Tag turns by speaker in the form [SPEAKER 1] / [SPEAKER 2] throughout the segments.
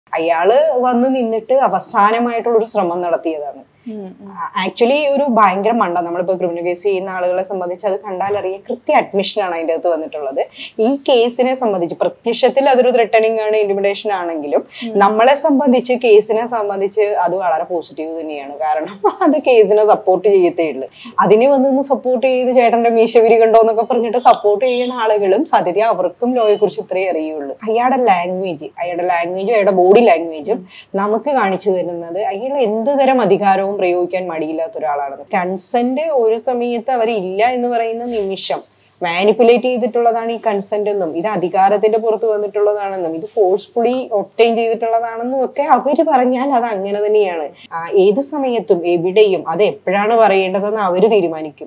[SPEAKER 1] അയാള് വന്ന് നിന്നിട്ട് അവസാനമായിട്ടുള്ള ഒരു ശ്രമം നടത്തിയതാണ് ആക്ച്വലി ഒരു ഭയങ്കര മണ്ട നമ്മളിപ്പോ ക്രിമിനൽ കേസ് ചെയ്യുന്ന ആളുകളെ സംബന്ധിച്ച് അത് കണ്ടാൽ അറിയാം കൃത്യ അഡ്മിഷൻ ആണ് അതിന്റെ അകത്ത് വന്നിട്ടുള്ളത് ഈ കേസിനെ സംബന്ധിച്ച് പ്രത്യക്ഷത്തിൽ അതൊരു ത്രെട്ടണിംഗ് ആണ് ഇന്റിമിഡേഷൻ ആണെങ്കിലും നമ്മളെ സംബന്ധിച്ച് കേസിനെ സംബന്ധിച്ച് അത് വളരെ പോസിറ്റീവ് തന്നെയാണ് കാരണം അത് കേസിനെ സപ്പോർട്ട് ചെയ്യത്തേ ഉള്ളൂ അതിനെ വന്ന് സപ്പോർട്ട് ചെയ്ത് ചേട്ടന്റെ മീശവിരി കണ്ടോ എന്നൊക്കെ പറഞ്ഞിട്ട് സപ്പോർട്ട് ചെയ്യുന്ന ആളുകളും സത്യത അവർക്കും ലോയെ കുറിച്ച് ഇത്രയേ അറിയുള്ളൂ അയാളുടെ ലാംഗ്വേജ് അയാളുടെ ലാംഗ്വേജും അയാളുടെ ബോഡി ലാംഗ്വേജും നമുക്ക് കാണിച്ചു തരുന്നത് അയാൾ എന്ത് തരം അധികാരവും പ്രയോഗിക്കാൻ മടിയില്ലാത്ത ഒരാളാണ് കൺസെന്റ് ഒരു സമയത്ത് അവർ ഇല്ല എന്ന് പറയുന്ന നിമിഷം മാനിപ്പുലേറ്റ് ചെയ്തിട്ടുള്ളതാണ് ഈ കൺസെന്റ് എന്നും ഇത് അധികാരത്തിന്റെ പുറത്ത് വന്നിട്ടുള്ളതാണെന്നും ഇത് ഫോഴ്സ്ഫുള്ളി ഒപ്റ്റൈൻ ചെയ്തിട്ടുള്ളതാണെന്നും ഒക്കെ അവര് പറഞ്ഞാൽ അത് അങ്ങനെ തന്നെയാണ് ആ, ഏത് സമയത്തും എവിടെയും അത് എപ്പോഴാണ് പറയേണ്ടതെന്ന് അവര് തീരുമാനിക്കും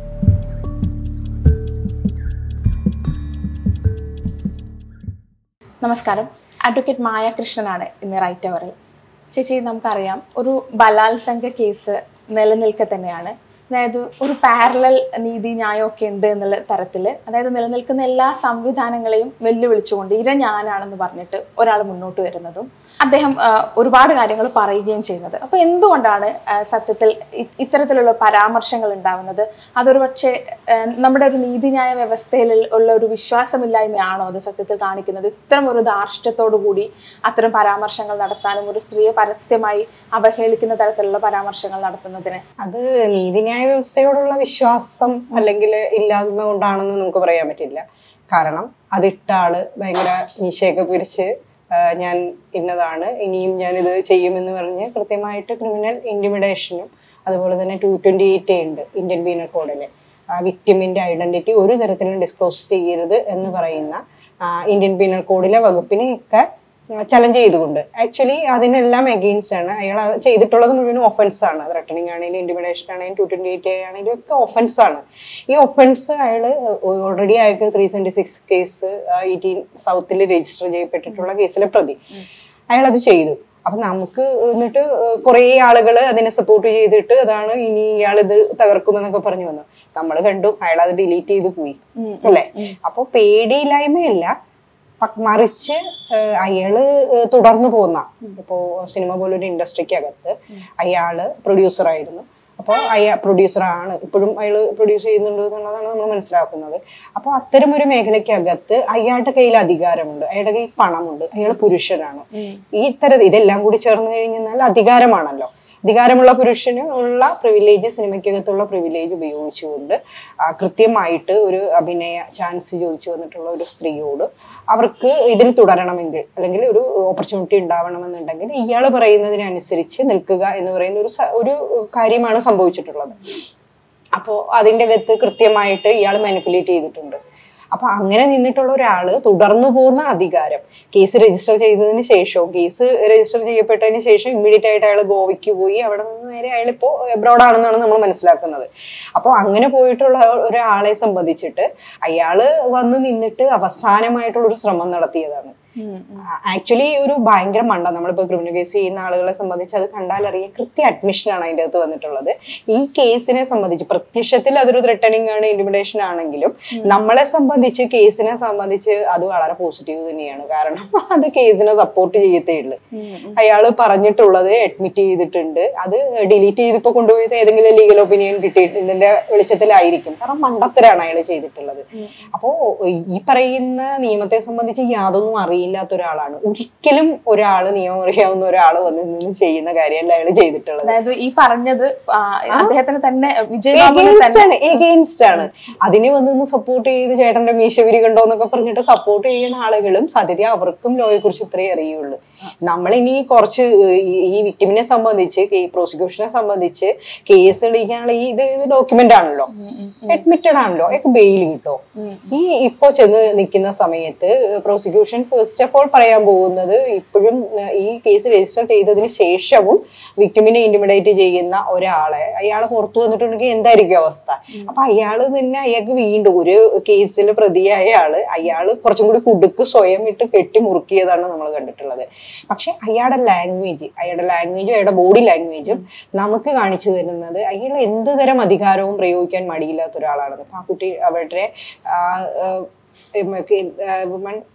[SPEAKER 2] നമസ്കാരം അഡ്വക്കേറ്റ് മായ കൃഷ്ണനാണ് ഇന്ന് റൈറ്റ് അവറിൽ ചേച്ചി നമുക്കറിയാം ഒരു ബലാത്സംഗ കേസ് നിലനിൽക്കെ തന്നെയാണ് അതായത് ഒരു പാരലൽ നീതി ന്യായമൊക്കെ ഉണ്ട് എന്നുള്ള തരത്തിൽ അതായത് നിലനിൽക്കുന്ന എല്ലാ സംവിധാനങ്ങളെയും വെല്ലുവിളിച്ചുകൊണ്ട് ഇര ഞാനാണെന്ന് പറഞ്ഞിട്ട് ഒരാൾ മുന്നോട്ട് വരുന്നതും അദ്ദേഹം ആ, ഒരുപാട് കാര്യങ്ങൾ പറയുകയും ചെയ്യുന്നത് അപ്പോൾ എന്തുകൊണ്ടാണ് ആ, സത്യത്തിൽ ഇ- ഇത്തരത്തിലുള്ള പരാമർശങ്ങൾ ഉണ്ടാവുന്നത് അതൊരു പക്ഷേ ആ, നമ്മുടെ ഒരു നീതിന്യായ വ്യവസ്ഥയിൽ ഉള്ള ഒരു വിശ്വാസമില്ലായ്മയാണോ അത് സത്യത്തിൽ കാണിക്കുന്നത് ഇത്തരം ഒരു ധാർഷ്ട്യത്തോടു കൂടി അത്തരം പരാമർശങ്ങൾ നടത്താനും ഒരു സ്ത്രീയെ പരസ്യമായി അവഹേളിക്കുന്ന തരത്തിലുള്ള പരാമർശങ്ങൾ നടത്തുന്നതിന്
[SPEAKER 1] അത് നീതിന്യായ വ്യവസ്ഥയോടുള്ള വിശ്വാസം അല്ലെങ്കിൽ ഇല്ലായ്മ കൊണ്ടാണെന്ന് നമുക്ക് പറയാൻ പറ്റില്ല കാരണം അതിട്ട ആള് ഭയങ്കര മീശയൊക്കെ പിരിച്ച് ആ, ഞാൻ ഇന്നതാണ് ഇനിയും ഞാനിത് ചെയ്യുമെന്ന് പറഞ്ഞ് കൃത്യമായിട്ട് ക്രിമിനൽ ഇന്റിമിഡേഷനും അതുപോലെ തന്നെ ടു ട്വന്റി എയ്റ്റ് ഉണ്ട് ഇന്ത്യൻ പീനൽ കോഡിലെ വിക്ടിമിന്റെ ഐഡന്റിറ്റി ഒരു തരത്തിലും ഡിസ്ക്ലോസ് ചെയ്യരുത് എന്ന് പറയുന്ന ആ, ഇന്ത്യൻ പീനൽ കോഡിലെ വകുപ്പിനെയൊക്കെ ചലഞ്ച് ചെയ്തുകൊണ്ട് ആക്ച്വലി അതിനെല്ലാം എഗെയിൻസ്റ്റ് ആണ് അയാൾ അത് ചെയ്തിട്ടുള്ളത് മുഴുവനും ഒഫൻസ് ആണ് ത്രെട്ടണിങ് ആണെങ്കിലും ഇന്റിമിഡേഷൻ ആണെങ്കിലും ടു ട്വന്റി എയ്റ്റ് ആണെങ്കിലും ഒക്കെ ഒഫൻസ് ആണ് ഈ ഒഫൻസ് അയാൾ ഓൾറെഡി അയാൾക്ക് three seventy six case eighteen സൗത്തിൽ രജിസ്റ്റർ ചെയ്യപ്പെട്ടിട്ടുള്ള കേസിലെ പ്രതി അയാൾ അത് ചെയ്തു അപ്പൊ നമുക്ക് എന്നിട്ട് കുറെ ആളുകൾ അതിനെ സപ്പോർട്ട് ചെയ്തിട്ട് അതാണ് ഇനി ഇയാൾ ഇത് തകർക്കുമെന്നൊക്കെ പറഞ്ഞു വന്നു നമ്മൾ കണ്ടു അയാൾ അത് ഡിലീറ്റ് ചെയ്ത് പോയി അല്ലേ അപ്പൊ പേടിയില്ലായ്മയല്ല പ- മറിച്ച് ഏഹ്, അയാള് ഏഹ്, തുടർന്നു പോന്ന ഇപ്പോ സിനിമ പോലൊരു ഇൻഡസ്ട്രിക്ക് അകത്ത് അയാള് പ്രൊഡ്യൂസർ ആയിരുന്നു അപ്പോൾ അയാൾ പ്രൊഡ്യൂസർ ആണ് ഇപ്പോഴും അയാൾ പ്രൊഡ്യൂസ് ചെയ്യുന്നുണ്ട് എന്നുള്ളതാണ് നമ്മൾ മനസ്സിലാക്കുന്നത് അപ്പോൾ അത്തരം ഒരു മേഖലയ്ക്കകത്ത് അയാളുടെ കയ്യിൽ അധികാരമുണ്ട് അയാളുടെ കയ്യിൽ പണമുണ്ട് അയാൾ പുരുഷനാണ് ഈ തരത്തിൽ ഇതെല്ലാം കൂടി ചേർന്ന് കഴിഞ്ഞാൽ അധികാരമാണല്ലോ അധികാരമുള്ള പുരുഷന് ഉള്ള പ്രിവിലേജ് സിനിമയ്ക്കകത്തുള്ള പ്രിവിലേജ് ഉപയോഗിച്ചുകൊണ്ട് ആ, കൃത്യമായിട്ട് ഒരു അഭിനയ ചാൻസ് ചോദിച്ചു വന്നിട്ടുള്ള ഒരു സ്ത്രീയോട് അവർക്ക് ഇതിൽ തുടരണമെങ്കിൽ അല്ലെങ്കിൽ ഒരു ഓപ്പർച്യൂണിറ്റി ഉണ്ടാവണമെന്നുണ്ടെങ്കിൽ ഇയാൾ പറയുന്നതിനനുസരിച്ച് നിൽക്കുക എന്ന് പറയുന്ന ഒരു സ- ഒരു കാര്യമാണ് സംഭവിച്ചിട്ടുള്ളത് അപ്പോൾ അതിൻ്റെ അകത്ത് കൃത്യമായിട്ട് ഇയാൾ മാനിപ്പുലേറ്റ് ചെയ്തിട്ടുണ്ട് അപ്പൊ അങ്ങനെ നിന്നിട്ടുള്ള ഒരാള് തുടർന്നു പോകുന്ന അധികാരം കേസ് രജിസ്റ്റർ ചെയ്തതിന് ശേഷവും കേസ് രജിസ്റ്റർ ചെയ്യപ്പെട്ടതിന് ശേഷം ഇമ്മീഡിയറ്റ് ആയിട്ട് അയാൾ ഗോവയ്ക്ക് പോയി അവിടെ നിന്ന് നേരെ അയാൾ ഇപ്പോ എബ്രോഡ് ആണെന്നാണ് നമ്മൾ മനസ്സിലാക്കുന്നത് അപ്പോൾ അങ്ങനെ പോയിട്ടുള്ള ഒരാളെ സംബന്ധിച്ചിട്ട് അയാള് വന്ന് നിന്നിട്ട് അവസാനമായിട്ടുള്ള ഒരു ശ്രമം നടത്തിയതാണ് ആക്ച്വലി ഒരു ഭയങ്കര മണ്ട നമ്മളിപ്പോ ക്രിമിനൽ കേസ് ചെയ്യുന്ന ആളുകളെ സംബന്ധിച്ച് അത് കണ്ടാൽ അറിയാം കൃത്യ അഡ്മിഷൻ ആണ് അതിന്റെ അകത്ത് വന്നിട്ടുള്ളത് ഈ കേസിനെ സംബന്ധിച്ച് പ്രത്യക്ഷത്തിൽ അതൊരു ത്രെട്ടണിംഗ് ആണ് ഇന്റിമിഡേഷൻ ആണെങ്കിലും നമ്മളെ സംബന്ധിച്ച് കേസിനെ സംബന്ധിച്ച് അത് വളരെ പോസിറ്റീവ് തന്നെയാണ് കാരണം അത് കേസിനെ സപ്പോർട്ട് ചെയ്യത്തേ ഉള്ളൂ അയാൾ പറഞ്ഞിട്ടുള്ളത് അഡ്മിറ്റ് ചെയ്തിട്ടുണ്ട് അത് ഡിലീറ്റ് ചെയ്തിപ്പോ കൊണ്ടുപോയത് ഏതെങ്കിലും ലീഗൽ ഒപ്പീനിയൻ കിട്ടിയിട്ട് ഇതിന്റെ വെളിച്ചത്തിലായിരിക്കും കാരണം മണ്ടത്തരാണ് അയാൾ ചെയ്തിട്ടുള്ളത് അപ്പോ ഈ പറയുന്ന നിയമത്തെ സംബന്ധിച്ച് യാതൊന്നും അറിയില്ലാത്ത ഒരാളാണ് ഒരിക്കലും ഒരാള് നിയമം അറിയാവുന്ന ഒരാള് വന്ന് നിന്ന് ചെയ്യുന്ന കാര്യമല്ല അയാൾ ചെയ്തിട്ടുള്ളത്
[SPEAKER 2] അതായത് ഈ പറഞ്ഞത് ആ, അദ്ദേഹത്തിന് തന്നെ വിജയബാബുവിന്
[SPEAKER 1] എഗെയിൻസ്റ്റ്
[SPEAKER 2] തന്നെ
[SPEAKER 1] ആണ് എഗെയിൻസ്റ്റ് ആണ് അതിനെ വന്ന് സപ്പോർട്ട് ചെയ്ത് ചേട്ടന്റെ മീശവിരി കണ്ടോ എന്നൊക്കെ പറഞ്ഞിട്ട് സപ്പോർട്ട് ചെയ്യുന്ന ആളുകളും സത്യത അവർക്കും ലോയെ കുറിച്ച് ഇത്രയേ അറിയുള്ളൂ നമ്മളിനി കുറച്ച് ഈ- ഈ വിക്ടിമിനെ സംബന്ധിച്ച് ഈ പ്രോസിക്യൂഷനെ സംബന്ധിച്ച് കേസ് തെളിയിക്കാനുള്ള ഈ ഇത് ഇത് ഡോക്യുമെന്റ് ആണല്ലോ
[SPEAKER 2] ഉം, ഉം,
[SPEAKER 1] അഡ്മിറ്റഡ് ആണല്ലോ അയാൾക്ക് ബെയിൽ കിട്ടോ
[SPEAKER 2] ഉം.
[SPEAKER 1] ഈ ഇപ്പോ ചെന്ന് നിൽക്കുന്ന സമയത്ത് പ്രോസിക്യൂഷൻ ഫസ്റ്റ് ഓഫ് ഓൾ പറയാൻ പോകുന്നത് ഇപ്പോഴും ഏഹ്, ഈ കേസ് രജിസ്റ്റർ ചെയ്തതിന് ശേഷവും വിക്ടിമിനെ ഇന്റിമിഡേറ്റ് ചെയ്യുന്ന ഒരാളെ അയാൾ പുറത്തു വന്നിട്ടുണ്ടെങ്കിൽ എന്തായിരിക്കും അവസ്ഥ അപ്പൊ അയാള് തന്നെ അയാൾക്ക് വീണ്ടും ഒരു കേസിൽ പ്രതിയായ ആള് അയാള് കുറച്ചും കൂടി കുടുക്ക് സ്വയം ഇട്ട് കെട്ടി മുറുക്കിയതാണ് നമ്മൾ കണ്ടിട്ടുള്ളത് പക്ഷെ അയാളുടെ ലാംഗ്വേജ് അയാളുടെ ലാംഗ്വേജും അയാളുടെ ബോഡി ലാംഗ്വേജും നമുക്ക് കാണിച്ചു തരുന്നത് അയാൾ എന്ത് തരം അധികാരവും പ്രയോഗിക്കാൻ മടിയില്ലാത്ത ഒരാളാണ് അപ്പൊ ആ കുട്ടി അവരുടെ വുമൺ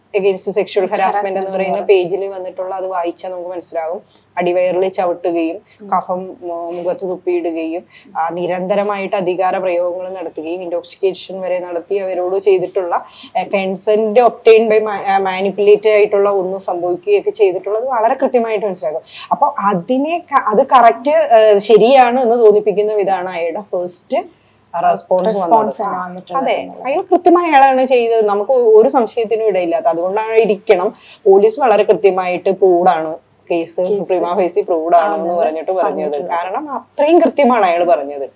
[SPEAKER 1] എഗെയിൻസ്റ്റ് സെക്ഷൽ ഹരാസ്മെന്റ് എന്ന് പറയുന്ന പേജിൽ വന്നിട്ടുള്ള അത് വായിച്ചാൽ നമുക്ക് മനസ്സിലാകും അടിവയറിൽ ചവിട്ടുകയും കഫം ആ, മുഖത്ത് തുപ്പിയിടുകയും ആ, നിരന്തരമായിട്ട് അധികാര പ്രയോഗങ്ങൾ നടത്തുകയും ഇൻടോക്സിക്കേഷൻ വരെ നടത്തി അവരോട് ചെയ്തിട്ടുള്ള കൺസെന്റ് ഒപ്റ്റൈൻ ബൈ മാനിപ്പുലേറ്റഡ് ആയിട്ടുള്ള ഒന്നും സംഭവിക്കുകയൊക്കെ ചെയ്തിട്ടുള്ളത് വളരെ കൃത്യമായിട്ട് മനസ്സിലാക്കും അപ്പോൾ അതിനെ ക- അത് കറക്റ്റ് ശരിയാണ് എന്ന് തോന്നിപ്പിക്കുന്ന വിധമാണ് അയാളുടെ ഫസ്റ്റ് റെസ്പോൺസ്
[SPEAKER 2] റെസ്പോൺസ്
[SPEAKER 1] വന്നത്
[SPEAKER 2] ആണ്
[SPEAKER 1] ആ.
[SPEAKER 2] വന്നിട്ടുള്ളത്
[SPEAKER 1] അതെ അയാൾ കൃത്യമായി അയാളാണ് ചെയ്തത് നമുക്ക് ഒരു സംശയത്തിനും ഇടയില്ലാത്ത അതുകൊണ്ടാണ് ഇരിക്കണം പോലീസ് വളരെ കൃത്യമായിട്ട് പ്രൂഡാണ് കേസ് പ്രിമാ ഫേസി പ്രൂഡാണ് എന്ന് പറഞ്ഞിട്ട് പറഞ്ഞത് കാരണം അത്രയും കൃത്യമാണ് അയാൾ പറഞ്ഞത്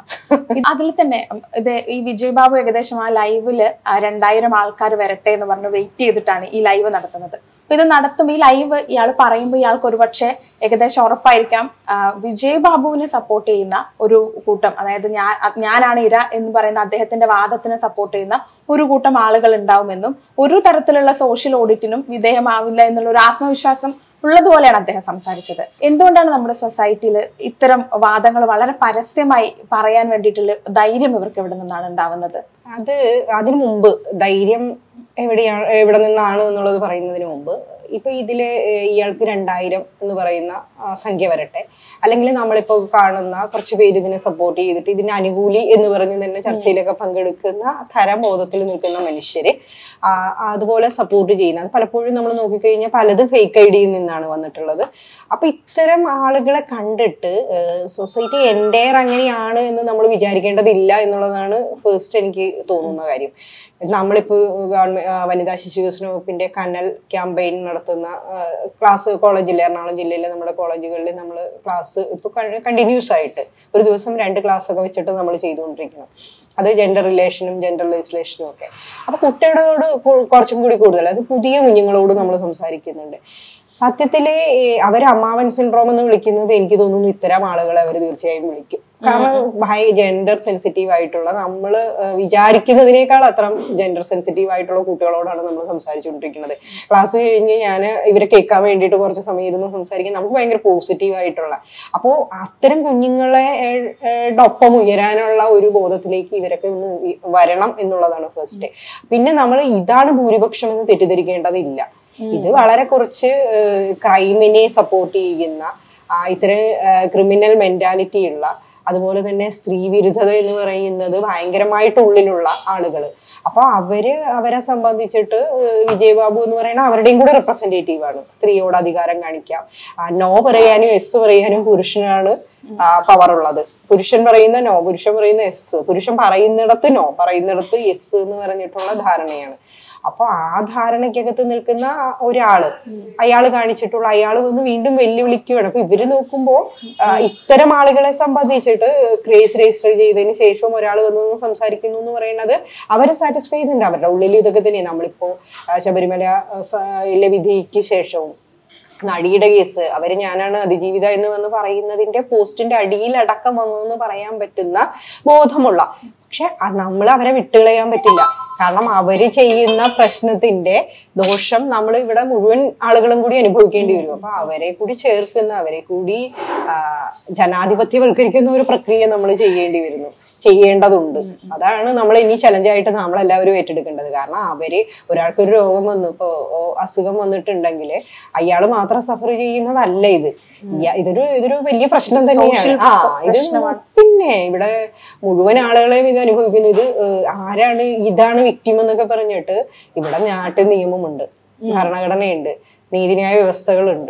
[SPEAKER 2] അതിൽ തന്നെ ഉം, ഇത് ഈ വിജയ് ബാബു ഏകദേശം ആ ലൈവില് രണ്ടായിരം ആൾക്കാർ വരട്ടെ എന്ന് പറഞ്ഞ് വെയിറ്റ് ചെയ്തിട്ടാണ് ഈ ലൈവ് നടത്തുന്നത് അപ്പൊ ഇത് നടത്തുമ്പോൾ ഈ ലൈവ് ഇയാൾ പറയുമ്പോൾ ഇയാൾക്ക് ഒരുപക്ഷെ ഏകദേശം ഉറപ്പായിരിക്കാം ആ, വിജയ് ബാബുവിനെ സപ്പോർട്ട് ചെയ്യുന്ന ഒരു കൂട്ടം അതായത് ഞാൻ അ- ഞാനാണ് ഇര എന്ന് പറയുന്ന അദ്ദേഹത്തിന്റെ വാദത്തിനെ സപ്പോർട്ട് ചെയ്യുന്ന ഒരു കൂട്ടം ആളുകൾ ഉണ്ടാവുമെന്നും ഒരു തരത്തിലുള്ള സോഷ്യൽ ഓഡിറ്റിനും വിധേയമാവില്ല എന്നുള്ള ഒരു ആത്മവിശ്വാസം ഉള്ളതുപോലെയാണ് അദ്ദേഹം സംസാരിച്ചത് എന്തുകൊണ്ടാണ് നമ്മുടെ സൊസൈറ്റിയിൽ ഇത്തരം വാദങ്ങൾ വളരെ പരസ്യമായി പറയാൻ വേണ്ടിയിട്ടുള്ള ധൈര്യം ഇവർക്ക് എവിടെ നിന്നാണ് ഉണ്ടാവുന്നത്
[SPEAKER 1] അത് അതിനു മുമ്പ് ധൈര്യം എവിടെയാണ് എവിടെ നിന്നാണ് എന്നുള്ളത് പറയുന്നതിന് മുമ്പ് ഇപ്പൊ ഇതില് ഏഹ്, ഇയാൾക്ക് രണ്ടായിരം എന്ന് പറയുന്ന ആ, സംഖ്യ വരട്ടെ അല്ലെങ്കിൽ നമ്മളിപ്പോ കാണുന്ന കുറച്ച് പേര് ഇതിനെ സപ്പോർട്ട് ചെയ്തിട്ട് ഇതിന് അനുകൂലി എന്ന് പറഞ്ഞ് തന്നെ ചർച്ചയിലൊക്കെ പങ്കെടുക്കുന്ന തരബോധത്തിൽ നിൽക്കുന്ന മനുഷ്യര് ആ, അതുപോലെ സപ്പോർട്ട് ചെയ്യുന്ന അത് പലപ്പോഴും നമ്മൾ നോക്കിക്കഴിഞ്ഞാൽ പലതും ഫേക്ക് ഐ ഡിയിൽ നിന്നാണ് വന്നിട്ടുള്ളത് അപ്പൊ ഇത്തരം ആളുകളെ കണ്ടിട്ട് സൊസൈറ്റി എൻ്റെയർ അങ്ങനെയാണ് എന്ന് നമ്മൾ വിചാരിക്കേണ്ടതില്ല എന്നുള്ളതാണ് ഫസ്റ്റ് എനിക്ക് തോന്നുന്ന കാര്യം നമ്മളിപ്പോൾ ഗവൺമെന്റ് വനിതാ ശിശു വികസന വകുപ്പിന്റെ കനൽ ക്യാമ്പയിൻ നടത്തുന്ന ക്ലാസ് കോളേജിൽ എറണാകുളം ജില്ലയിലെ നമ്മുടെ കോളേജുകളിൽ നമ്മൾ ക്ലാസ് ഇപ്പോൾ കണ്ടിന്യൂസ് ആയിട്ട് ഒരു ദിവസം രണ്ട് ക്ലാസ് ഒക്കെ വെച്ചിട്ട് നമ്മൾ ചെയ്തുകൊണ്ടിരിക്കണം അത് ജെൻഡർ റിലേഷനും ജെൻഡർ ലെജിസ്ലേഷനും ഒക്കെ അപ്പൊ കുട്ടികളോട് കു- കുറച്ചും കൂടി കൂടുതൽ അത് പുതിയ കുഞ്ഞുങ്ങളോട് നമ്മൾ സംസാരിക്കുന്നുണ്ട് സത്യത്തില് ഈ അവര് അമ്മാവൻ സിൻഡ്രോം എന്ന് വിളിക്കുന്നത് എനിക്ക് തോന്നുന്നു ഇത്തരം ആളുകളെ അവർ തീർച്ചയായും വിളിക്കും കാരണം ഭയ ജെൻഡർ സെൻസിറ്റീവ് ആയിട്ടുള്ള നമ്മൾ വിചാരിക്കുന്നതിനേക്കാൾ അത്ര ജെൻഡർ സെൻസിറ്റീവ് ആയിട്ടുള്ള കുട്ടികളോടാണ് നമ്മൾ സംസാരിച്ചുകൊണ്ടിരിക്കുന്നത് ക്ലാസ് കഴിഞ്ഞ് ഞാൻ ഇവരെ കേൾക്കാൻ വേണ്ടിയിട്ട് കുറച്ച് സമയം ഇരുന്ന് സംസാരിക്കാൻ നമുക്ക് ഭയങ്കര പോസിറ്റീവ് ആയിട്ടുള്ള അപ്പോൾ അത്തരം കുഞ്ഞുങ്ങളെ ഏഹ്, ഏഹ്, ഒപ്പം ഉയരാനുള്ള ഒരു ബോധത്തിലേക്ക് ഇവരൊക്കെ ഒന്ന് ഉയ- വരണം എന്നുള്ളതാണ് ഫസ്റ്റ് പിന്നെ നമ്മൾ ഇതാണ് ഭൂരിപക്ഷം എന്ന് തെറ്റിദ്ധരിക്കേണ്ടതില്ല ഇത് വളരെ കുറച്ച് ക്രൈമിനെ സപ്പോർട്ട് ചെയ്യുന്ന ആ, ഇത്തരം ക്രിമിനൽ മെന്റാലിറ്റി ഉള്ള അതുപോലെ തന്നെ സ്ത്രീ വിരുദ്ധത എന്ന് പറയുന്നത് ഭയങ്കരമായിട്ട് ഉള്ളിലുള്ള ആളുകൾ അപ്പൊ അവര് അവരെ സംബന്ധിച്ചിട്ട് ഏഹ്, വിജയ് ബാബു എന്ന് പറയുന്ന അവരുടെയും കൂടെ റെപ്രസെന്റേറ്റീവ് ആണ് സ്ത്രീയോട് അധികാരം കാണിക്കാം ആ, നോ പറയാനും എസ് പറയാനും പുരുഷനാണ് പവർ ഉള്ളത് പുരുഷൻ പറയുന്ന നോ പുരുഷൻ പറയുന്ന എസ് പുരുഷൻ പറയുന്നിടത്ത് നോ പറയുന്നിടത്ത് എസ് എന്ന് പറഞ്ഞിട്ടുള്ള ധാരണയാണ് അപ്പൊ ആ ധാരണയ്ക്കകത്ത് നിൽക്കുന്ന ആ ഒരാള് അയാള് കാണിച്ചിട്ടുള്ള അയാൾ വന്ന് വീണ്ടും വെല്ലുവിളിക്കുകയാണ് അപ്പൊ ഇവര് നോക്കുമ്പോ ആ, ഇത്തരം ആളുകളെ സംബന്ധിച്ചിട്ട് കേസ് രജിസ്റ്റർ ചെയ്തതിന് ശേഷം ഒരാൾ വന്ന് നിന്ന് സംസാരിക്കുന്നു എന്ന് പറയുന്നത് അവരെ സാറ്റിസ്ഫൈ ചെയ്യുന്നുണ്ട് അവരുടെ ഉള്ളിൽ ഇതൊക്കെ തന്നെയാണ് നമ്മളിപ്പോ ആ, ശബരിമല ആ, സ- ലെ വിധിക്ക് ശേഷവും നടിയുടെ കേസ് അവര് ഞാനാണ് അതിജീവിത എന്ന് വന്ന് പറയുന്നതിന്റെ പോസ്റ്റിന്റെ അടിയിൽ അടക്കം വന്നതെന്ന് പറയാൻ പറ്റുന്ന ബോധമുള്ള പക്ഷെ നമ്മൾ അവരെ വിട്ടുകളയാൻ പറ്റില്ല കാരണം അവര് ചെയ്യുന്ന പ്രശ്നത്തിന്റെ ദോഷം നമ്മൾ ഇവിടെ മുഴുവൻ ആളുകളും കൂടി അനുഭവിക്കേണ്ടി വരും അപ്പൊ അവരെ കൂടി ചേർക്കുന്ന അവരെ കൂടി ആ, ജനാധിപത്യവൽക്കരിക്കുന്ന ഒരു പ്രക്രിയ നമ്മൾ ചെയ്യേണ്ടി വരുന്നു ചെയ്യേണ്ടതുണ്ട് അതാണ് നമ്മൾ ഇനി ചലഞ്ചായിട്ട് നമ്മളെല്ലാവരും ഏറ്റെടുക്കേണ്ടത് കാരണം അവര് ഒരാൾക്കൊരു രോഗം വന്നു ഇപ്പോ ഓ, അസുഖം വന്നിട്ടുണ്ടെങ്കിൽ അയാൾ മാത്രം സഫർ ചെയ്യുന്നതല്ല ഇത് ഇയ- ഇതൊരു ഇതൊരു വലിയ പ്രശ്നം തന്നെയാണ് ആ ഇത് പിന്നെ ഇവിടെ മുഴുവൻ ആളുകളെയും ഇത് അനുഭവിക്കുന്നു ഇത് ഏഹ്, ആരാണ് ഇതാണ് വിക്ടിം എന്നൊക്കെ പറഞ്ഞിട്ട് ഇവിടെ നാട്ടിൽ നിയമമുണ്ട് ഭരണഘടനയുണ്ട് നീതിന്യായ വ്യവസ്ഥകളുണ്ട്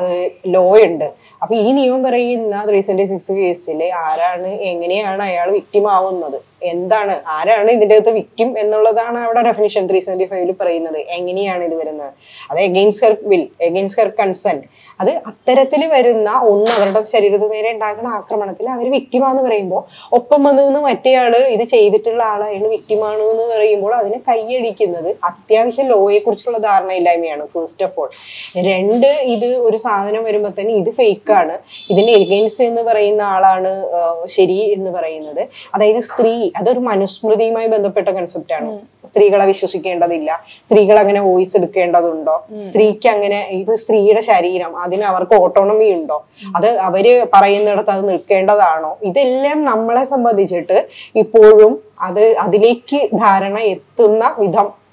[SPEAKER 1] ലോ ഉണ്ട് അപ്പൊ ഈ നിയമം പറയുന്ന ത്രീ സെവന്റി സിക്സ് കേസിൽ ആരാണ് എങ്ങനെയാണ് അയാൾ വിക്ടിം ആവുന്നത് എന്താണ് ആരാണ് ഇതിന്റെ അകത്ത് വിക്ടിം എന്നുള്ളതാണ് അവിടെ ഡെഫിനിഷൻ ത്രീ സെവന്റി ഫൈവില് പറയുന്നത് എങ്ങനെയാണ് ഇത് വരുന്നത് അത് against her will against her consent അത് അത്തരത്തിൽ വരുന്ന ഒന്ന് അവരുടെ ശരീരത്തിന് നേരെ ഉണ്ടാക്കുന്ന ആക്രമണത്തിൽ അവർ വിക്ടിമാന്ന് പറയുമ്പോൾ ഒപ്പം വന്ന് നിന്ന് മറ്റേയാള് ഇത് ചെയ്തിട്ടുള്ള ആൾ അയാൾ വിക്ടിമാണ് എന്ന് പറയുമ്പോൾ അതിനെ കൈയടിക്കുന്നത് അത്യാവശ്യം ലോയെ കുറിച്ചുള്ള ധാരണയില്ലായ്മയാണ് ഫസ്റ്റ് ഓഫ് ഓൾ രണ്ട് ഇത് ഒരു സാധനം വരുമ്പോൾ തന്നെ ഇത് ഫേക്ക് ആണ് ഇതിന്റെ എഗെയിൻസ്റ്റ് എന്ന് പറയുന്ന ആളാണ് ആ, ശരി എന്ന് പറയുന്നത് അതായത് സ്ത്രീ അതൊരു മനുസ്മൃതിയുമായി ബന്ധപ്പെട്ട കൺസെപ്റ്റ് ആണ് സ്ത്രീകളെ വിശ്വസിക്കേണ്ടതില്ല സ്ത്രീകൾ അങ്ങനെ വോയിസ് എടുക്കേണ്ടതുണ്ടോ സ്ത്രീക്ക് അങ്ങനെ ഇപ്പൊ സ്ത്രീയുടെ ശരീരം അതിന് അവർക്ക് ഓട്ടോണമി ഉണ്ടോ അത് അവര് പറയുന്നിടത്ത് അത് നിൽക്കേണ്ടതാണോ ഇതെല്ലാം നമ്മളെ സംബന്ധിച്ചിട്ട് ഇപ്പോഴും അത് അതിലേക്ക് ധാരണ എത്തുന്ന വിധം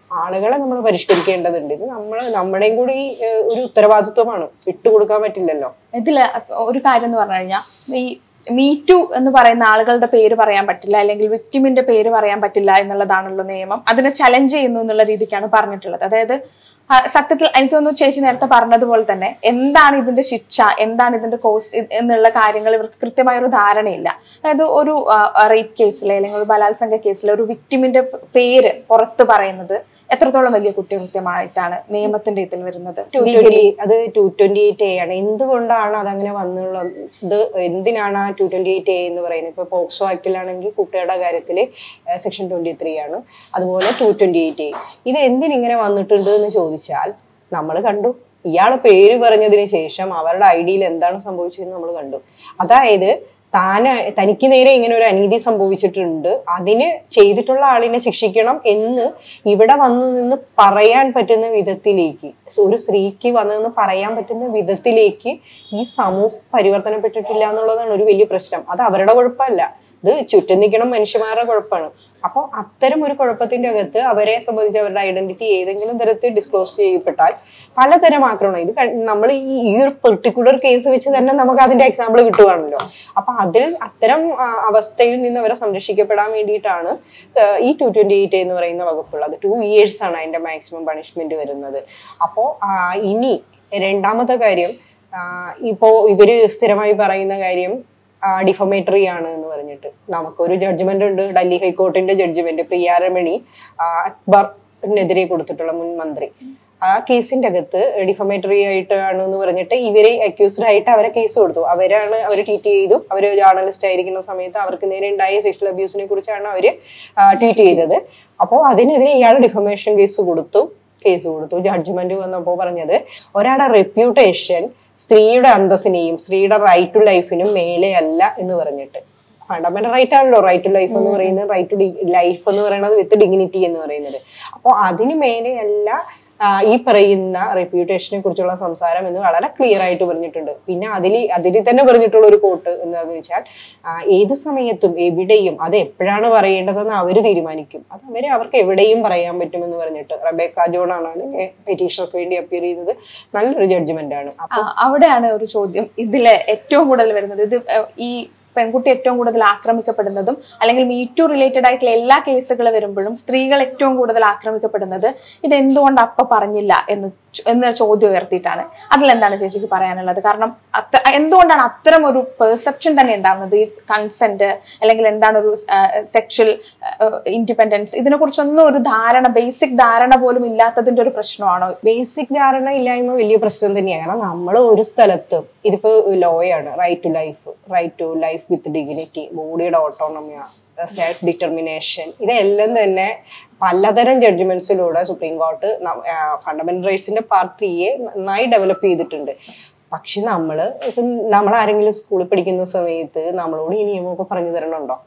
[SPEAKER 1] ആളുകളെ നമ്മൾ പരിഷ്കരിക്കേണ്ടതുണ്ട് ഇത് നമ്മൾ നമ്മുടെയും കൂടി ഏഹ്, ഒരു ഉത്തരവാദിത്വമാണ് വിട്ടുകൊടുക്കാൻ പറ്റില്ലല്ലോ
[SPEAKER 2] ഇതില് ഒരു കാര്യം എന്ന് പറഞ്ഞു കഴിഞ്ഞാൽ ഈ മീ ടു എന്ന് പറയുന്ന ആളുകളുടെ പേര് പറയാൻ പറ്റില്ല അല്ലെങ്കിൽ വിക്ടിമിന്റെ പേര് പറയാൻ പറ്റില്ല എന്നുള്ളതാണല്ലോ നിയമം അതിനെ ചലഞ്ച് ചെയ്യുന്നു എന്നുള്ള രീതിക്കാണ് പറഞ്ഞിട്ടുള്ളത് അതായത് ആ, സത്യത്തിൽ എനിക്ക് തോന്നുന്നു ചേച്ചി നേരത്തെ പറഞ്ഞതുപോലെ തന്നെ എന്താണ് ഇതിന്റെ ശിക്ഷ എന്താണ് ഇതിന്റെ കോഴ്സ് എന്നുള്ള കാര്യങ്ങൾ ഇവർക്ക് കൃത്യമായ ഒരു ധാരണയില്ല അതായത് ഒരു റേപ്പ് കേസിലെ അല്ലെങ്കിൽ ഒരു ബലാത്സംഗ കേസിലെ ഒരു വിക്ടിമിന്റെ പേര് പുറത്ത് പറയുന്നത് എത്രത്തോളം വലിയ കുറ്റകൃത്യമായിട്ടാണ് നിയമത്തിന്റെ ഇതിൽ വരുന്നത്
[SPEAKER 1] ടു ട്വന്റി അത് ടു ട്വന്റി എയ്റ്റ് എ ആണ് എന്തുകൊണ്ടാണ് അതങ്ങനെ വന്നുള്ളത് ഇത് എന്തിനാണ് ആ ടു ട്വന്റി എയ്റ്റ് എ എന്ന് പറയുന്നത് ഇപ്പൊ പോക്സോ ആക്ടിലാണെങ്കിൽ കുട്ടികളുടെ കാര്യത്തിൽ സെക്ഷൻ ട്വന്റി ത്രീ ആണ് അതുപോലെ ടു ട്വന്റി എയ്റ്റ് എ ഇത് എന്തിനിങ്ങനെ വന്നിട്ടുണ്ട് എന്ന് ചോദിച്ചാൽ നമ്മൾ കണ്ടു ഇയാളെ പേര് പറഞ്ഞതിന് ശേഷം അവരുടെ ഐ ഡിയിൽ എന്താണ് സംഭവിച്ചതെന്ന് നമ്മൾ കണ്ടു അതായത് താന് തനിക്ക് നേരെ ഇങ്ങനെ ഒരു അനീതി സംഭവിച്ചിട്ടുണ്ട് അതിന് ചെയ്തിട്ടുള്ള ആളിനെ ശിക്ഷിക്കണം എന്ന് ഇവിടെ വന്നു നിന്ന് പറയാൻ പറ്റുന്ന വിധത്തിലേക്ക് ഒരു സ്ത്രീക്ക് വന്നു നിന്ന് പറയാൻ പറ്റുന്ന വിധത്തിലേക്ക് ഈ സമൂഹം പരിവർത്തനപ്പെട്ടിട്ടില്ല എന്നുള്ളതാണ് ഒരു വലിയ പ്രശ്നം അത് അവരുടെ കുഴപ്പമല്ല ഇത് ചുറ്റും നിൽക്കണം മനുഷ്യന്മാരുടെ കുഴപ്പമാണ് അപ്പോൾ അത്തരം ഒരു കുഴപ്പത്തിന്റെ അകത്ത് അവരെ സംബന്ധിച്ച് അവരുടെ ഐഡന്റിറ്റി ഏതെങ്കിലും തരത്തിൽ ഡിസ്ക്ലോസ് ചെയ്യപ്പെട്ടാൽ പലതരം ആക്രമണം ഇത് നമ്മൾ ഈ ഈ ഒരു പെർട്ടിക്കുലർ കേസ് വെച്ച് തന്നെ നമുക്ക് അതിന്റെ എക്സാമ്പിൾ കിട്ടുവാണല്ലോ അപ്പൊ അതിൽ അത്തരം ആ, അവസ്ഥയിൽ നിന്ന് അവരെ സംരക്ഷിക്കപ്പെടാൻ വേണ്ടിയിട്ടാണ് ആ, ഈ ടു ട്വന്റി എയ്റ്റ് എന്ന് പറയുന്ന വകുപ്പുള്ളത് ടു ഇയേഴ്സ് ആണ് അതിന്റെ മാക്സിമം പണിഷ്മെന്റ് വരുന്നത് അപ്പോൾ ഇനി രണ്ടാമത്തെ കാര്യം ആ, ഇപ്പോ ഇവര് സ്ഥിരമായി പറയുന്ന കാര്യം ഡിഫമേറ്ററി ആണ് എന്ന് പറഞ്ഞിട്ട് നമുക്കൊരു ജഡ്ജ്മെന്റ് ഉണ്ട് ഡൽഹി ഹൈക്കോർട്ടിന്റെ ജഡ്ജ്മെന്റ് പ്രിയാരമണി ആ, അക്ബറിനെതിരെ കൊടുത്തിട്ടുള്ള മുൻ മന്ത്രി ആ കേസിന്റെ അകത്ത് ഡിഫമേറ്ററി ആയിട്ടാണ് എന്ന് പറഞ്ഞിട്ട് ഇവരെ അക്യൂസ്ഡ് ആയിട്ട് അവരെ കേസ് കൊടുത്തു അവരാണ് അവർ ട്വീറ്റ് ചെയ്തു അവർ ജേർണലിസ്റ്റ് ആയിരിക്കുന്ന സമയത്ത് അവർക്ക് നേരെ ഉണ്ടായ സെക്ഷൽ അബ്യൂസിനെ കുറിച്ചാണ് അവർ ട്വീറ്റ് ചെയ്തത് അപ്പോൾ അതിനെതിരെ ഇയാൾ ഡിഫമേഷൻ കേസ് കൊടുത്തു കേസ് കൊടുത്തു ജഡ്ജ്മെന്റ് വന്നപ്പോൾ പറഞ്ഞത് ഒരാളുടെ റെപ്യൂട്ടേഷൻ സ്ത്രീയുടെ അന്തസ്സിനെയും സ്ത്രീയുടെ റൈറ്റ് ടു ലൈഫിനും മേലെയല്ല എന്ന് പറഞ്ഞിട്ട് ഫണ്ടമെന്റൽ റൈറ്റ് ആണല്ലോ റൈറ്റ് ടു ലൈഫ് എന്ന് പറയുന്നത് റൈറ്റ് ടു ലൈഫ് എന്ന് പറയുന്നത് വിത്ത് ഡിഗ്നിറ്റി എന്ന് പറയുന്നത് അപ്പോൾ അതിന് മേലെയല്ല ആ, ഈ പറയുന്ന റെപ്യൂട്ടേഷനെ കുറിച്ചുള്ള സംസാരം എന്ന് വളരെ ക്ലിയർ ആയിട്ട് പറഞ്ഞിട്ടുണ്ട് പിന്നെ അതിൽ അതിൽ തന്നെ പറഞ്ഞിട്ടുള്ള ഒരു കോട്ട് എന്താന്ന് വെച്ചാൽ ആ, ഏത് സമയത്തും എവിടെയും അത് എപ്പോഴാണ് പറയേണ്ടതെന്ന് അവർ തീരുമാനിക്കും അത് അവര് അവർക്ക് എവിടെയും പറയാൻ പറ്റുമെന്ന് പറഞ്ഞിട്ട് റബേക്ക ജോൺ ആണ് അതിന് പെറ്റീഷർക്ക് വേണ്ടി അപ്പിയർ ചെയ്തത് നല്ലൊരു ജഡ്ജ്മെന്റ് ആണ്
[SPEAKER 2] ആ, അവിടെയാണ് ഒരു ചോദ്യം ഇതിലെ ഏറ്റവും കൂടുതൽ വരുന്നത് ഇത് ഏഹ്, ഈ പെൺകുട്ടി ഏറ്റവും കൂടുതൽ ആക്രമിക്കപ്പെടുന്നതും അല്ലെങ്കിൽ മീറ്റു റിലേറ്റഡ് ആയിട്ടുള്ള എല്ലാ കേസുകൾ വരുമ്പോഴും സ്ത്രീകൾ ഏറ്റവും കൂടുതൽ ആക്രമിക്കപ്പെടുന്നത് ഇത് എന്തുകൊണ്ട് അപ്പ പറഞ്ഞില്ല എന്ന് ചോ- എന്ന ചോദ്യം ഉയർത്തിയിട്ടാണ് അതിലെന്താണ് ചേച്ചിക്ക് പറയാനുള്ളത് കാരണം അത്ര എന്തുകൊണ്ടാണ് അത്തരം ഒരു പെർസെപ്ഷൻ തന്നെ ഉണ്ടാവുന്നത് ഈ കൺസെന്റ് അല്ലെങ്കിൽ എന്താണ് ഒരു സെക്ഷൽ ഇൻഡിപെൻഡൻസ് ഇതിനെ കുറിച്ചൊന്നും ഒരു ധാരണ ബേസിക് ധാരണ പോലും ഇല്ലാത്തതിന്റെ ഒരു പ്രശ്നമാണോ
[SPEAKER 1] ബേസിക് ധാരണ ഇല്ലായ്മ വലിയ പ്രശ്നം തന്നെയാണ് കാരണം നമ്മൾ ഒരു സ്ഥലത്തും ഇതിപ്പോ ലോയാണ് right to life right to life with dignity ബോഡിയുടെ ഓട്ടോണമിയ സെൽഫ് ഡിറ്റർമിനേഷൻ ഇതെല്ലാം തന്നെ പലതരം ജഡ്ജ്മെന്റ്സിലൂടെ സുപ്രീം കോർട്ട് ഫണ്ടമെന്റൽ റൈറ്റ്സിന്റെ പാർട്ട് ത്രീയെ നന്നായി ഡെവലപ്പ് ചെയ്തിട്ടുണ്ട് പക്ഷെ നമ്മള് ഇപ്പം നമ്മൾ ആരെങ്കിലും സ്കൂളിൽ പഠിക്കുന്ന സമയത്ത് നമ്മളോട് ഈ നിയമമൊക്കെ പറഞ്ഞു തരണുണ്ടോ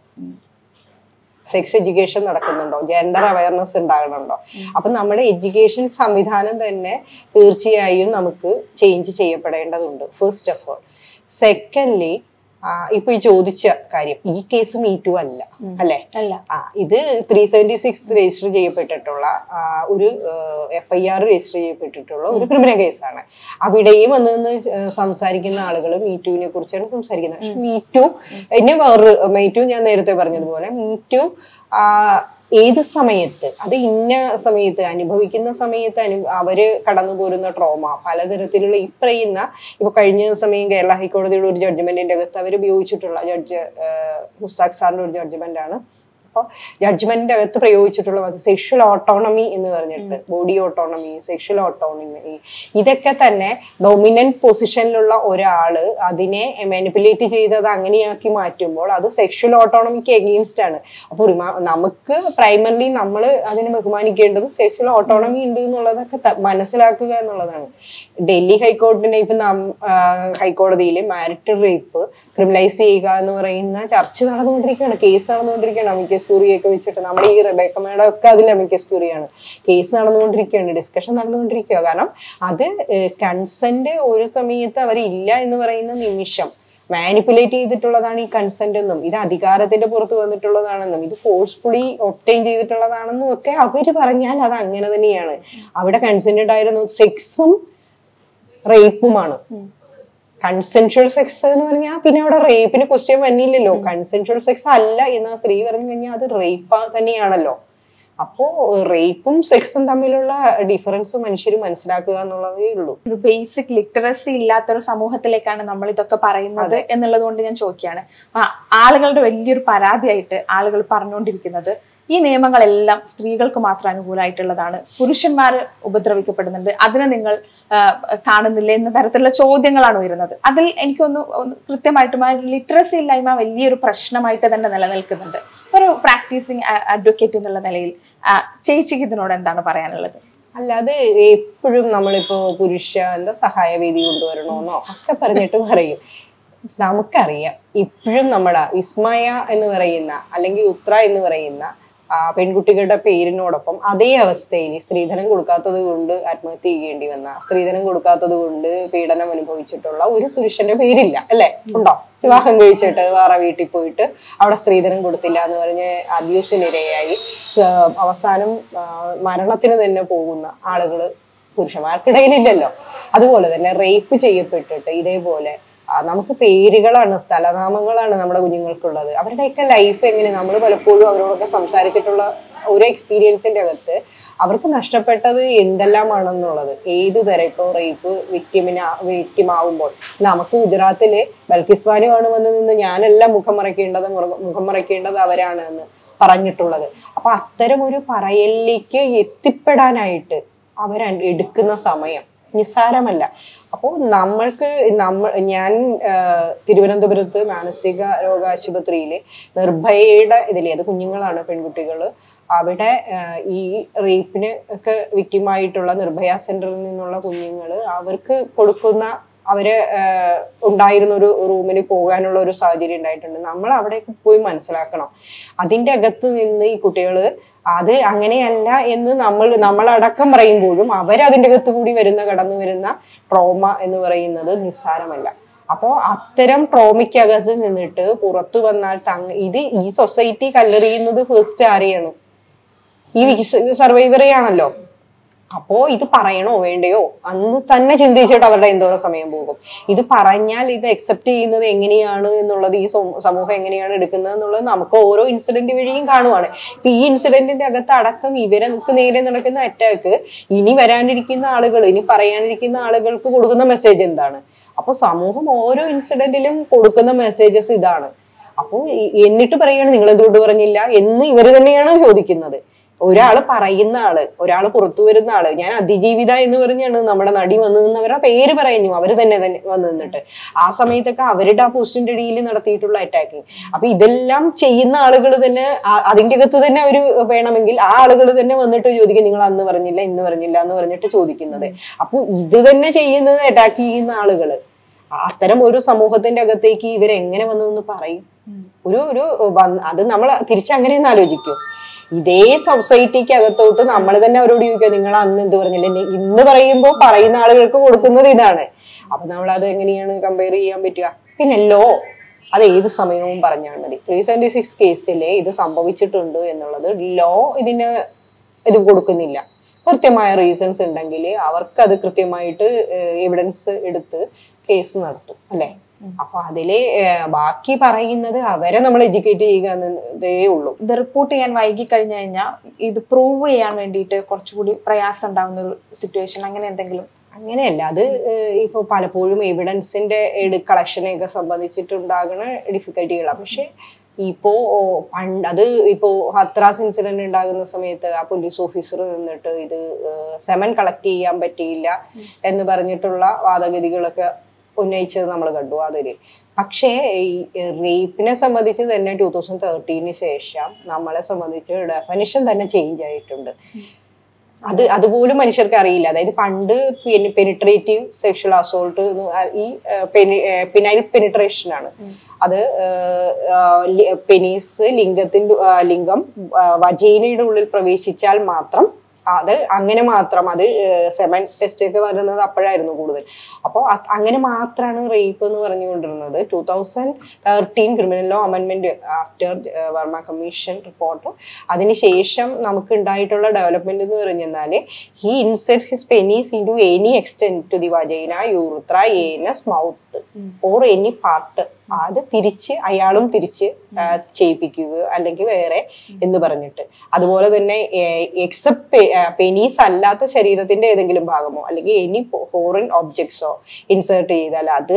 [SPEAKER 1] സെക്സ് എഡ്യൂക്കേഷൻ നടക്കുന്നുണ്ടോ ജെൻഡർ അവയർനെസ് ഉണ്ടാകണുണ്ടോ അപ്പൊ നമ്മുടെ എഡ്യൂക്കേഷൻ സംവിധാനം തന്നെ തീർച്ചയായും നമുക്ക് ചേഞ്ച് ചെയ്യപ്പെടേണ്ടതുണ്ട് ഫസ്റ്റ് ഓഫ് ഓൾ സെക്കൻഡ്ലി ഇപ്പൊ ഈ ചോദിച്ച കാര്യം ഈ കേസ് മീ ടു അല്ല അല്ലെ
[SPEAKER 2] അല്ല
[SPEAKER 1] ആ ഇത് ത്രീ സെവന്റി സിക്സ് രജിസ്റ്റർ ചെയ്യപ്പെട്ടിട്ടുള്ള ആ, ഒരു എഫ് ഐ ആർ രജിസ്റ്റർ ചെയ്യപ്പെട്ടിട്ടുള്ള ഒരു ക്രിമിനൽ കേസാണ് അവിടെയും വന്ന് നിന്ന് സംസാരിക്കുന്ന ആളുകൾ മീ ടുവിനെ കുറിച്ചാണ് സംസാരിക്കുന്നത് പക്ഷെ മീ ടു എന്നെ വേറൊരു മീ ടു ഞാൻ നേരത്തെ പറഞ്ഞതുപോലെ മീ ടു ഏത് സമയത്ത് അത് ഇന്ന സമയത്ത് അനുഭവിക്കുന്ന സമയത്ത് അനു അവര് കടന്നു പോരുന്ന ട്രോമ പലതരത്തിലുള്ള ഈ പറയുന്ന ഇപ്പൊ കഴിഞ്ഞ സമയം കേരള ഹൈക്കോടതിയുടെ ഒരു ജഡ്ജ്മെന്റിന്റെ അകത്ത് അവർ ഉപയോഗിച്ചിട്ടുള്ള ജഡ്ജ് മുസ്താഖ് സാറിന്റെ ഒരു ജഡ്ജ്മെന്റ് ആണ് അപ്പോൾ ജഡ്ജ്മെന്റിന്റെ അകത്ത് പ്രയോഗിച്ചിട്ടുള്ള സെക്ഷൽ ഓട്ടോണമി എന്ന് പറഞ്ഞിട്ട് ബോഡി ഓട്ടോണമി സെക്ഷൽ ഓട്ടോണമി ഇതൊക്കെ തന്നെ ഡൊമിനന്റ് പൊസിഷനിലുള്ള ഒരാള് അതിനെ മാനിപ്പുലേറ്റ് ചെയ്തത് അങ്ങനെയാക്കി മാറ്റുമ്പോൾ അത് സെക്ഷൽ ഓട്ടോണമിക്ക് എഗെയിൻസ്റ്റ് ആണ് അപ്പോൾ നമുക്ക് പ്രൈമർലി നമ്മൾ അതിനെ ബഹുമാനിക്കേണ്ടത് സെക്ഷൽ ഓട്ടോണമി ഉണ്ട് എന്നുള്ളതൊക്കെ ത- മനസ്സിലാക്കുക എന്നുള്ളതാണ് ഡൽഹി ഹൈക്കോടതിനെ ഇപ്പൊ ഹൈക്കോടതിയിൽ മാരിറ്റൽ റേപ്പ് ക്രിമിനലൈസ് ചെയ്യുക എന്ന് പറയുന്ന ചർച്ച നടന്നുകൊണ്ടിരിക്കുകയാണ് കേസ് നടന്നുകൊണ്ടിരിക്കുകയാണ് അമിക്കസ് ക്യൂറിയൊക്കെ വെച്ചിട്ട് നമ്മുടെ ഈ റബേക്കമ്മയുടെ ഒക്കെ അതിൽ അമിക്കസ് ക്യൂറിയാണ് കേസ് നടന്നുകൊണ്ടിരിക്കുകയാണ് ഡിസ്കഷൻ നടന്നുകൊണ്ടിരിക്കുക കാരണം അത് കൺസെന്റ് ഒരു സമയത്ത് അവരില്ല എന്ന് പറയുന്ന നിമിഷം മാനിപ്പുലേറ്റ് ചെയ്തിട്ടുള്ളതാണ് ഈ കൺസെന്റ് എന്നും ഇത് അധികാരത്തിന്റെ പുറത്ത് വന്നിട്ടുള്ളതാണെന്നും ഇത് ഫോഴ്സ്ഫുള്ളി ഒപ്റ്റൈൻ ചെയ്തിട്ടുള്ളതാണെന്നും ഒക്കെ അവര് പറഞ്ഞാൽ അത് അങ്ങനെ തന്നെയാണ് അവിടെ കൺസെന്റഡ് ആയിരുന്നു സെക്സും റേപ്പുമാണ് കൺസെൻഷ്വൽ സെക്സ് എന്ന് പറഞ്ഞാൽ പിന്നെ അവിടെ റേപ്പിന് ക്വസ്റ്റ്യൻ വന്നില്ലല്ലോ കൺസെൻഷ്വൽ സെക്സ് അല്ല എന്ന് ആ സ്ത്രീ പറഞ്ഞു കഴിഞ്ഞാൽ അത് റേപ്പ് തന്നെയാണല്ലോ അപ്പോ റേപ്പും സെക്സും തമ്മിലുള്ള ഡിഫറൻസ് മനുഷ്യർ മനസ്സിലാക്കുക എന്നുള്ളതേ ഉള്ളൂ
[SPEAKER 2] ഒരു ബേസിക് ലിറ്ററസി ഇല്ലാത്തൊരു സമൂഹത്തിലേക്കാണ് നമ്മൾ ഇതൊക്കെ പറയുന്നത് എന്നുള്ളത് കൊണ്ട് ഞാൻ ചോദിക്കുകയാണ് ആ, ആളുകളുടെ വലിയൊരു പരാതിയായിട്ട് ആളുകൾ പറഞ്ഞുകൊണ്ടിരിക്കുന്നത് ഈ നിയമങ്ങളെല്ലാം സ്ത്രീകൾക്ക് മാത്രം അനുകൂലമായിട്ടുള്ളതാണ് പുരുഷന്മാർ ഉപദ്രവിക്കപ്പെടുന്നുണ്ട് അതിനെ നിങ്ങൾ ആ, കാണുന്നില്ല എന്ന തരത്തിലുള്ള ചോദ്യങ്ങളാണ് വരുന്നത് അതിൽ എനിക്കൊന്ന് ഒന്ന് കൃത്യമായിട്ടും ആ ലിറ്ററസി ഇല്ലായ്മ വലിയൊരു പ്രശ്നമായിട്ട് തന്നെ നിലനിൽക്കുന്നുണ്ട് ഒരു പ്രാക്ടീസിങ് അഡ്വക്കേറ്റ് എന്നുള്ള നിലയിൽ ആ, ചേച്ചിക്ക് ഇതിനോട് എന്താണ് പറയാനുള്ളത്
[SPEAKER 1] അല്ലാതെ എപ്പോഴും നമ്മളിപ്പോ പുരുഷ എന്താ സഹായവേദി കൊണ്ടുവരണോന്നോ ഒക്കെ പറഞ്ഞിട്ട് പറയും നമുക്കറിയാം ഇപ്പോഴും നമ്മുടെ വിസ്മയ എന്ന് പറയുന്ന അല്ലെങ്കിൽ ഉത്ര എന്ന് പറയുന്ന ആ പെൺകുട്ടികളുടെ പേരിനോടൊപ്പം അതേ അവസ്ഥയിൽ സ്ത്രീധനം കൊടുക്കാത്തത് കൊണ്ട് ആത്മഹത്യ ചെയ്യേണ്ടി വന്ന സ്ത്രീധനം കൊടുക്കാത്തത് കൊണ്ട് പീഡനം അനുഭവിച്ചിട്ടുള്ള ഒരു പുരുഷന്റെ പേരില്ല അല്ലെ ഉണ്ടോ വിവാഹം കഴിച്ചിട്ട് വേറെ വീട്ടിൽ പോയിട്ട് അവിടെ സ്ത്രീധനം കൊടുത്തില്ല എന്ന് പറഞ്ഞ് അബ്യൂസിനിരയായി സ- അവസാനം ആ, മരണത്തിന് തന്നെ പോകുന്ന ആളുകൾ പുരുഷന്മാർക്കിടയിലില്ലല്ലോ അതുപോലെ തന്നെ റേപ്പ് ചെയ്യപ്പെട്ടിട്ട് ഇതേപോലെ ആ, നമുക്ക് പേരുകളാണ് സ്ഥലനാമങ്ങളാണ് നമ്മുടെ കുഞ്ഞുങ്ങൾക്കുള്ളത് അവരുടെയൊക്കെ ലൈഫ് എങ്ങനെ നമ്മൾ പലപ്പോഴും അവരോടൊക്കെ സംസാരിച്ചിട്ടുള്ള ഒരു എക്സ്പീരിയൻസിന്റെ അകത്ത് അവർക്ക് നഷ്ടപ്പെട്ടത് എന്തെല്ലാമാണെന്നുള്ളത് ഏത് തരം ഇപ്പോൾ റേപ്പ് വിക്ടിമിന് വിക്ടിം ആവുമ്പോൾ നമുക്ക് ഗുജറാത്തില് ബൽക്കിസ് ബാനുവാണ് വന്ന് നിന്ന് ഞാനല്ല മുഖം മറയ്ക്കേണ്ടത് മുറ- മുഖം മറയ്ക്കേണ്ടത് അവരാണ് എന്ന് പറഞ്ഞിട്ടുള്ളത് അപ്പൊ അത്തരം ഒരു പറയലിലേക്ക് എത്തിപ്പെടാനായിട്ട് അവർ എടുക്കുന്ന സമയം നിസ്സാരമല്ല അപ്പോൾ നമ്മൾക്ക് നമ്മൾ ഞാൻ ആ, തിരുവനന്തപുരത്ത് മാനസിക രോഗാശുപത്രിയിൽ നിർഭയയുടെ ഇതിലെ അത് കുഞ്ഞുങ്ങളാണ് പെൺകുട്ടികൾ അവിടെ ആ, ഈ റേപ്പിന് ഒക്കെ വിക്റ്റിമായിട്ടുള്ള നിർഭയ സെന്ററിൽ നിന്നുള്ള കുഞ്ഞുങ്ങൾ അവർക്ക് കൊടുക്കുന്ന അവര് ആ, ഉണ്ടായിരുന്ന ഒരു റൂമിൽ പോകാനുള്ള ഒരു സാഹചര്യം ഉണ്ടായിട്ടുണ്ട് നമ്മൾ അവിടേക്ക് പോയി മനസ്സിലാക്കണം അതിന്റെ അകത്ത് നിന്ന് ഈ കുട്ടികള് അത് അങ്ങനെയല്ല എന്ന് നമ്മൾ നമ്മളടക്കം പറയുമ്പോഴും അവരതിൻ്റെ അകത്ത് കൂടി വരുന്ന കടന്നു വരുന്ന ട്രോമ എന്ന് പറയുന്നത് നിസ്സാരമല്ല അപ്പോൾ അത്തരം ട്രോമയ്ക്കകത്ത് നിന്നിട്ട് പുറത്തു വന്നാൽ തങ്ങ ഇത് ഈ സൊസൈറ്റി കല്ലെറിയുന്നത് ഫസ്റ്റ് ആരെയാണ് ഈ സർവൈവറെയാണല്ലോ അപ്പോ ഇത് പറയണോ വേണ്ടയോ അന്ന് തന്നെ ചിന്തിച്ചിട്ട് അവരുടെ എന്തോരം സമയം പോകും ഇത് പറഞ്ഞാൽ ഇത് അക്സെപ്റ്റ് ചെയ്യുന്നത് എങ്ങനെയാണ് എന്നുള്ളത് ഈ സമൂ- സമൂഹം എങ്ങനെയാണ് എടുക്കുന്നത് എന്നുള്ളത് നമുക്ക് ഓരോ ഇൻസിഡന്റ് വഴിയും കാണുവാണ് ഇപ്പൊ ഈ ഇൻസിഡന്റിന്റെ അകത്ത് അടക്കം ഇവർക്ക് നേരെ നടക്കുന്ന അറ്റാക്ക് ഇനി വരാനിരിക്കുന്ന ആളുകൾ ഇനി പറയാനിരിക്കുന്ന ആളുകൾക്ക് കൊടുക്കുന്ന മെസ്സേജ് എന്താണ് അപ്പൊ സമൂഹം ഓരോ ഇൻസിഡന്റിലും കൊടുക്കുന്ന മെസ്സേജസ് ഇതാണ് അപ്പോൾ എന്നിട്ട് പറയുകയാണ് നിങ്ങൾ എന്തുകൊണ്ട് പറഞ്ഞില്ല എന്ന് ഇവർ തന്നെയാണ് ചോദിക്കുന്നത് ഒരാള് പറയുന്ന ആള് ഒരാള് പുറത്തു വരുന്ന ആള് ഞാൻ അതിജീവിത എന്ന് പറഞ്ഞാണ് നമ്മുടെ നടി വന്നു നിന്നവരുടെ പേര് പറയുന്നു അവര് തന്നെ തന്നെ വന്നു നിന്നിട്ട് ആ സമയത്തൊക്കെ അവരുടെ ആ പോസ്റ്റിന്റെ ഇടയിൽ നടത്തിയിട്ടുള്ള അറ്റാക്കിങ് അപ്പൊ ഇതെല്ലാം ചെയ്യുന്ന ആളുകൾ തന്നെ ആ- അതിന്റെ അകത്ത് തന്നെ ഒരു വേണമെങ്കിൽ ആ ആളുകൾ തന്നെ വന്നിട്ട് ചോദിക്കും നിങ്ങൾ അന്ന് പറഞ്ഞില്ല ഇന്ന് പറഞ്ഞില്ല എന്ന് പറഞ്ഞിട്ട് ചോദിക്കുന്നത് അപ്പൊ ഇത് തന്നെ ചെയ്യുന്നത് അറ്റാക്ക് ചെയ്യുന്ന ആളുകള് അത്തരം ഒരു സമൂഹത്തിന്റെ അകത്തേക്ക് ഇവരെങ്ങനെ വന്നു എന്ന് പറയും ഒരു ഒരു വന്ന് അത് നമ്മൾ തിരിച്ചങ്ങനെ ഒന്ന് ആലോചിക്കും ഇതേ സൊസൈറ്റിക്ക് അകത്തോട്ട് നമ്മൾ തന്നെ അവരോട് ചോദിക്കുക നിങ്ങൾ അന്ന് എന്ത് പറഞ്ഞില്ലേ നി- ഇന്ന് പറയുമ്പോൾ പറയുന്ന ആളുകൾക്ക് കൊടുക്കുന്നത് ഇതാണ് അപ്പൊ നമ്മൾ അത് എങ്ങനെയാണ് കമ്പയർ ചെയ്യാൻ പറ്റുക പിന്നെ ലോ അത് ഏത് സമയവും പറഞ്ഞാൽ മതി ത്രീ സെവൻറ്റി സിക്സ് കേസിലെ ഇത് സംഭവിച്ചിട്ടുണ്ട് എന്നുള്ളത് ലോ ഇതിന് ഇത് കൊടുക്കുന്നില്ല കൃത്യമായ റീസൺസ് ഉണ്ടെങ്കിൽ അവർക്ക് അത് കൃത്യമായിട്ട് എവിഡൻസ് എടുത്ത് കേസ് നടത്തും അല്ലെ അപ്പൊ അതില് ഏഹ്, ബാക്കി പറയുന്നത് അവരെ നമ്മൾ എഡ്യൂക്കേറ്റ് ചെയ്യുക എന്നതേ ഉള്ളൂ
[SPEAKER 2] ഇത് റിപ്പോർട്ട് ചെയ്യാൻ വൈകി കഴിഞ്ഞു കഴിഞ്ഞാൽ ഇത് പ്രൂവ് ചെയ്യാൻ വേണ്ടിയിട്ട് കുറച്ചുകൂടി പ്രയാസം ഉണ്ടാവുന്ന ഒരു സിറ്റുവേഷൻ അങ്ങനെ എന്തെങ്കിലും
[SPEAKER 1] അങ്ങനെയല്ല അത് ഏഹ്, ഇപ്പൊ പലപ്പോഴും എവിഡൻസിന്റെ കളക്ഷനെ ഒക്കെ സംബന്ധിച്ചിട്ടുണ്ടാകുന്ന ഡിഫിക്കൽറ്റികളാണ് പക്ഷെ ഇപ്പോ ഓ, പണ്ട് അത് ഇപ്പോ ഹത്രാസ് ഇൻസിഡന്റ് ഉണ്ടാകുന്ന സമയത്ത് ആ പോലീസ് ഓഫീസർ നിന്നിട്ട് ഇത് സെമൻ കളക്ട് ചെയ്യാൻ പറ്റിയില്ല എന്ന് പറഞ്ഞിട്ടുള്ള വാദഗതികളൊക്കെ ഉന്നയിച്ചത് നമ്മൾ കണ്ടു അതില് പക്ഷേ ഈ റേപ്പിനെ സംബന്ധിച്ച് തന്നെ ടൂ തൗസൻഡ് തേർട്ടീന് ശേഷം നമ്മളെ സംബന്ധിച്ച് ഡെഫനിഷൻ തന്നെ ചേഞ്ച് ആയിട്ടുണ്ട് അത് അതുപോലും മനുഷ്യർക്ക് അറിയില്ല അതായത് പണ്ട് പെനിട്രേറ്റീവ് സെക്ഷൽ അസോൾട്ട് ഈ പിനൈൽ പെനിട്രേഷൻ ആണ് അത് പെനീസ് ലിംഗത്തിന്റെ ആ, ലിംഗം ആ, വജൈനയുടെ ഉള്ളിൽ പ്രവേശിച്ചാൽ മാത്രം അത് അങ്ങനെ മാത്രം അത് സെമൻ ടെസ്റ്റ് ഒക്കെ വരുന്നത് അപ്പോഴായിരുന്നു കൂടുതൽ അപ്പോൾ അങ്ങനെ മാത്രമാണ് റേപ്പ് എന്ന് പറഞ്ഞുകൊണ്ടിരുന്നത് two thousand thirteen criminal law അമെൻമെന്റ് ആഫ്റ്റർ വർമ്മ കമ്മീഷൻ റിപ്പോർട്ട് അതിനുശേഷം നമുക്ക് ഉണ്ടായിട്ടുള്ള ഡെവലപ്മെന്റ് എന്ന് പറഞ്ഞാൽ he insert his penis into any extent to the vagina urethra anus mouth or any part അത് തിരിച്ച് അയാളും തിരിച്ച് ആ, ചെയ്യിപ്പിക്കുക അല്ലെങ്കിൽ വേറെ എന്ന് പറഞ്ഞിട്ട് അതുപോലെ തന്നെ എക്സെപ്റ്റ് പെനീസ് അല്ലാത്ത ശരീരത്തിന്റെ ഏതെങ്കിലും ഭാഗമോ അല്ലെങ്കിൽ എനി ഫോറിൻ ഒബ്ജക്ട്സോ ഇൻസേർട്ട് ചെയ്താൽ അത്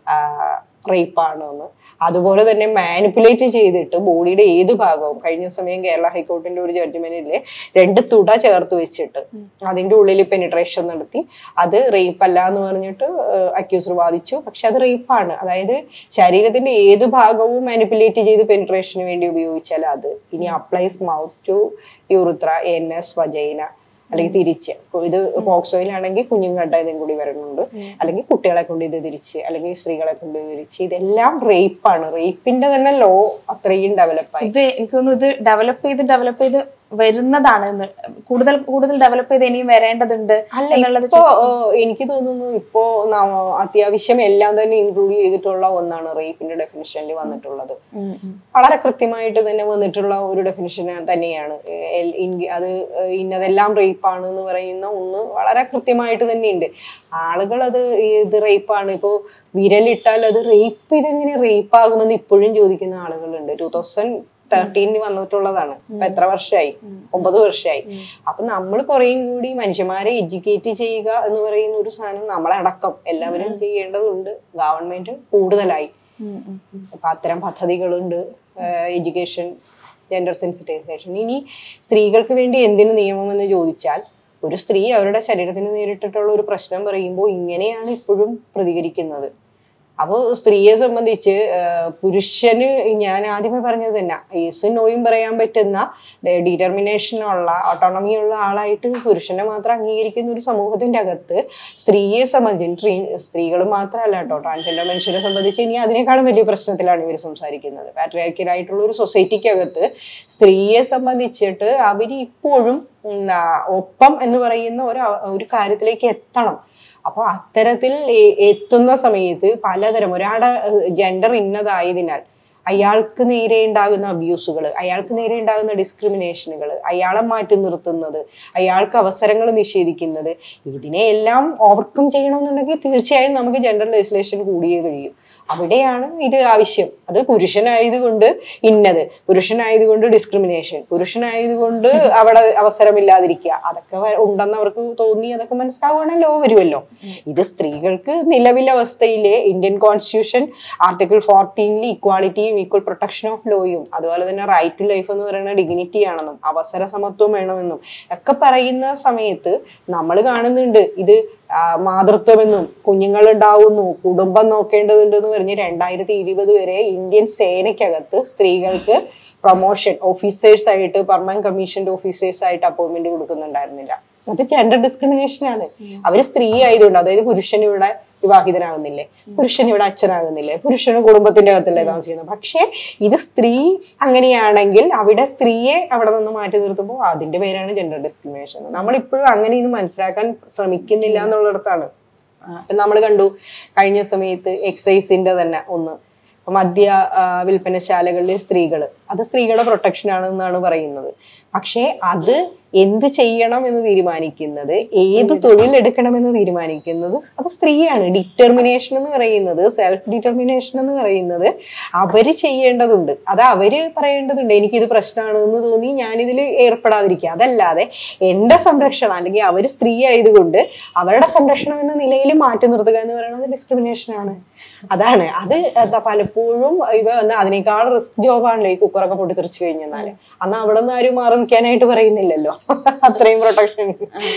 [SPEAKER 1] റേപ്പാണ് എന്ന് അതുപോലെ തന്നെ മാനിപ്പുലേറ്റ് ചെയ്തിട്ട് ബോഡിയുടെ ഏത് ഭാഗവും കഴിഞ്ഞ സമയം കേരള ഹൈക്കോർട്ടിന്റെ ഒരു ജഡ്ജ്മെന്റില് രണ്ട് തുട ചേർത്ത് വെച്ചിട്ട് അതിന്റെ ഉള്ളിൽ പെനിട്രേഷൻ നടത്തി അത് റേപ്പ് അല്ല എന്ന് പറഞ്ഞിട്ട് അക്യൂസർ വാദിച്ചു പക്ഷെ അത് റേപ്പാണ് അതായത് ശരീരത്തിന്റെ ഏത് ഭാഗവും മാനിപ്പുലേറ്റ് ചെയ്ത് പെനിട്രേഷന് വേണ്ടി ഉപയോഗിച്ചാൽ അത് ഇനി applies mouth to urethra anus vagina അല്ലെങ്കിൽ തിരിച്ച് ഇത് പോക്സോയിലാണെങ്കിൽ കുഞ്ഞുങ്ങളുടെ ഇതും കൂടി വരുന്നുണ്ട് അല്ലെങ്കിൽ കുട്ടികളെ കൊണ്ട് ഇത് തിരിച്ച് അല്ലെങ്കിൽ സ്ത്രീകളെ കൊണ്ട് ഇത് തിരിച്ച് ഇതെല്ലാം റേപ്പാണ് റേപ്പിന്റെ തന്നെ ലോ അത്രയും ഡെവലപ്പായി
[SPEAKER 2] ഇത് എനിക്ക് തോന്നുന്നു ഇത് ഡെവലപ്പ് ചെയ്ത് ഡെവലപ്പ് ചെയ്ത് വരുന്നതാണ് എന്ന് കൂടുതൽ കൂടുതൽ ഡെവലപ്പ് ചെയ്ത് ഇനിയും വരേണ്ടതുണ്ട്
[SPEAKER 1] അല്ല
[SPEAKER 2] എന്നുള്ളത്
[SPEAKER 1] ഇപ്പോ ഏഹ്, എനിക്ക് തോന്നുന്നു ഇപ്പോ നാ- അത്യാവശ്യം എല്ലാം തന്നെ ഇൻക്ലൂഡ് ചെയ്തിട്ടുള്ള ഒന്നാണ് റേപ്പിന്റെ ഡെഫിനിഷനിൽ വന്നിട്ടുള്ളത്
[SPEAKER 2] ഉം, ഉം.
[SPEAKER 1] വളരെ കൃത്യമായിട്ട് തന്നെ വന്നിട്ടുള്ള ഒരു ഡെഫിനിഷൻ തന്നെയാണ് ഏഹ് എൽ- ഇൻ- അത് ഏഹ് ഇന്നതെല്ലാം റേപ്പാണ് എന്ന് പറയുന്ന ഒന്ന് വളരെ കൃത്യമായിട്ട് തന്നെയുണ്ട് ആളുകൾ അത് ഇത് റേപ്പാണ് ഇപ്പോ വിരലിട്ടാൽ അത് റേപ്പ് ഇതെങ്ങനെ റേപ്പ് ആകുമെന്ന് ഇപ്പോഴും ചോദിക്കുന്ന ആളുകളുണ്ട് ടൂ തൗസൻഡ് തേർട്ടീനിൽ വന്നിട്ടുള്ളതാണ് ഇപ്പൊ എത്ര വർഷമായി ഒമ്പത് വർഷമായി അപ്പൊ നമ്മൾ കുറേയും കൂടി മനുഷ്യന്മാരെ എഡ്യൂക്കേറ്റ് ചെയ്യുക എന്ന് പറയുന്ന ഒരു സാധനം നമ്മളെ അടക്കം എല്ലാവരും ചെയ്യേണ്ടതുണ്ട് ഗവൺമെന്റ് കൂടുതലായി
[SPEAKER 2] ഉം, ഉം, ഉം.
[SPEAKER 1] അപ്പൊ അത്തരം പദ്ധതികളുണ്ട് എഡ്യൂക്കേഷൻ ജെൻഡർ സെൻസിറ്റൈസേഷൻ ഇനി സ്ത്രീകൾക്ക് വേണ്ടി എന്തിനു നിയമം എന്ന് ചോദിച്ചാൽ ഒരു സ്ത്രീ അവരുടെ ശരീരത്തിന് നേരിട്ടിട്ടുള്ള ഒരു പ്രശ്നം പറയുമ്പോൾ ഇങ്ങനെയാണ് ഇപ്പോഴും പ്രതികരിക്കുന്നത് അപ്പോൾ സ്ത്രീയെ സംബന്ധിച്ച് ആ, പുരുഷന് ഞാൻ ആദ്യമേ പറഞ്ഞത് തന്നെ യേസും നോയും പറയാൻ പറ്റുന്ന ഡിറ്റർമിനേഷനുള്ള ഓട്ടോണമിയുള്ള ആളായിട്ട് പുരുഷനെ മാത്രം അംഗീകരിക്കുന്ന ഒരു സമൂഹത്തിന്റെ അകത്ത് സ്ത്രീയെ സംബന്ധിച്ച് സ്ത്രീകൾ മാത്രമല്ല കേട്ടോ ട്രാൻസ്ജെൻഡർ മനുഷ്യരെ സംബന്ധിച്ച് ഇനി അതിനേക്കാളും വലിയ പ്രശ്നത്തിലാണ് ഇവർ സംസാരിക്കുന്നത് പാട്രിയാർക്കലായിട്ടുള്ള ഒരു സൊസൈറ്റിക്കകത്ത് സ്ത്രീയെ സംബന്ധിച്ചിട്ട് അവർ ഇപ്പോഴും എന്താ, ഒപ്പം എന്ന് പറയുന്ന ഒരു അവ- ഒരു കാര്യത്തിലേക്ക് എത്തണം അപ്പോൾ അത്തരത്തിൽ എ- എത്തുന്ന സമയത്ത് പലതരം ഒരാളുടെ ജെൻഡർ ഇന്നതായതിനാൽ അയാൾക്ക് നേരെ ഉണ്ടാകുന്ന അബ്യൂസുകൾ അയാൾക്ക് നേരെ ഉണ്ടാകുന്ന ഡിസ്ക്രിമിനേഷനുകൾ അയാളെ മാറ്റി നിർത്തുന്നത് അയാൾക്ക് അവസരങ്ങൾ നിഷേധിക്കുന്നത് ഇതിനെയെല്ലാം ഓവർകം ചെയ്യണമെന്നുണ്ടെങ്കിൽ തീർച്ചയായും നമുക്ക് ജെൻഡർ ലെജിസ്ലേഷൻ കൂടിയേ കഴിയും അവിടെയാണ് ഇത് ആവശ്യം അത് പുരുഷനായതുകൊണ്ട് ഇന്നത് പുരുഷനായതുകൊണ്ട് ഡിസ്ക്രിമിനേഷൻ പുരുഷനായതുകൊണ്ട് അവിടെ അവസരമില്ലാതിരിക്കുക അതൊക്കെ വ- ഉണ്ടെന്ന് അവർക്ക് തോന്നി അതൊക്കെ മനസ്സിലാവുകയാണെങ്കിൽ ലോ വരുമല്ലോ ഇത് സ്ത്രീകൾക്ക് നിലവിലെ അവസ്ഥയിലെ ഇന്ത്യൻ കോൺസ്റ്റിറ്റ്യൂഷൻ ആർട്ടിക്കിൾ ഫോർട്ടീനിൽ ഇക്വാളിറ്റിയും ഈക്വൽ പ്രൊട്ടക്ഷൻ ഓഫ് ലോയും അതുപോലെ തന്നെ റൈറ്റ് ടു ലൈഫ് എന്ന് പറയുന്ന ഡിഗ്നിറ്റി ആണെന്നും അവസര സമത്വം വേണമെന്നും ഒക്കെ പറയുന്ന സമയത്ത് നമ്മൾ കാണുന്നുണ്ട് ഇത് ആ, മാതൃത്വമെന്നും കുഞ്ഞുങ്ങൾ ഉണ്ടാവുന്നു കുടുംബം നോക്കേണ്ടതുണ്ട് എന്ന് പറഞ്ഞ് രണ്ടായിരത്തി ഇരുപത് വരെ ഇന്ത്യൻ സേനയ്ക്കകത്ത് സ്ത്രീകൾക്ക് പ്രൊമോഷൻ ഓഫീസേഴ്സ് ആയിട്ട് പെർമനന്റ് കമ്മീഷന്റെ ഓഫീസേഴ്സ് ആയിട്ട് അപ്പോയിന്റ്മെന്റ് കൊടുക്കുന്നുണ്ടായിരുന്നില്ല അത് ജെൻഡർ ഡിസ്ക്രിമിനേഷൻ ആണ് അവര് സ്ത്രീ ആയതുകൊണ്ട് അതായത് പുരുഷൻ ഇവിടെ വിവാഹിതനാകുന്നില്ലേ പുരുഷൻ ഇവിടെ അച്ഛനാകുന്നില്ലേ പുരുഷന് കുടുംബത്തിന്റെ അകത്തല്ലേ താമസിക്കുന്നത് പക്ഷേ ഇത് സ്ത്രീ അങ്ങനെയാണെങ്കിൽ അവിടെ സ്ത്രീയെ അവിടെ നിന്ന് മാറ്റി നിർത്തുമ്പോൾ അതിന്റെ പേരാണ് ജെൻഡർ ഡിസ്ക്രിമിനേഷൻ നമ്മൾ ഇപ്പോഴും അങ്ങനെ ഇത് മനസ്സിലാക്കാൻ ശ്രമിക്കുന്നില്ല എന്നുള്ളിടത്താണ് നമ്മൾ കണ്ടു കഴിഞ്ഞ സമയത്ത് എക്സൈസിന്റെ തന്നെ ഒന്ന് മദ്യ ആ, വിൽപ്പനശാലകളിലെ സ്ത്രീകൾ അത് സ്ത്രീകളുടെ പ്രൊട്ടക്ഷൻ ആണെന്നാണ് പറയുന്നത് പക്ഷേ അത് എന്ത് ചെയ്യണം എന്ന് തീരുമാനിക്കുന്നത് ഏത് തൊഴിൽ എടുക്കണമെന്ന് തീരുമാനിക്കുന്നത് അത് സ്ത്രീയാണ് ഡിറ്റർമിനേഷൻ എന്ന് പറയുന്നത് സെൽഫ് ഡിറ്റർമിനേഷൻ എന്ന് പറയുന്നത് അവര് ചെയ്യേണ്ടതുണ്ട് അത് അവര് പറയേണ്ടതുണ്ട് എനിക്കിത് പ്രശ്നമാണ് എന്ന് തോന്നി ഞാനിതിൽ ഏർപ്പെടാതിരിക്കുക അതല്ലാതെ എൻ്റെ സംരക്ഷണം അല്ലെങ്കിൽ അവർ സ്ത്രീ ആയതുകൊണ്ട് അവരുടെ സംരക്ഷണം എന്ന നിലയിൽ മാറ്റി നിർത്തുക എന്ന് പറയുന്നത് ഡിസ്ക്രിമിനേഷൻ ആണ് അതാണ് അത് എന്താ പലപ്പോഴും ഇവ എന്നാ അതിനേക്കാൾ റിസ്ക് ജോബാണല്ലോ ഈ കുക്കറൊക്കെ പൊട്ടിത്തെറിച്ച് കഴിഞ്ഞാല് അന്ന് അവിടെ നിന്ന് ആരും മാറി നിൽക്കാനായിട്ട് പറയുന്നില്ലല്ലോ അത്രയും പ്രൊട്ടക്ഷൻ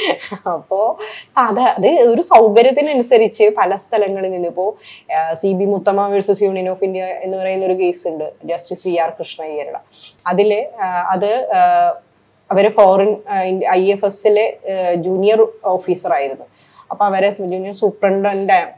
[SPEAKER 1] അപ്പോ അത് അത് ഒരു സൗകര്യത്തിനനുസരിച്ച് പല സ്ഥലങ്ങളിൽ നിന്ന് ഇപ്പോ C B Muthamma versus Union of India എന്ന് പറയുന്ന ഒരു കേസ് ഉണ്ട് ജസ്റ്റിസ് വി ആർ കൃഷ്ണയ്യരുടെ അതില് ആ, അത് ആ, അവര് ഫോറിൻ ഐ എഫ് എസിലെ ജൂനിയർ ഓഫീസർ ആയിരുന്നു അപ്പൊ അവരെ ജൂനിയർ സൂപ്രണ്ടന്റ്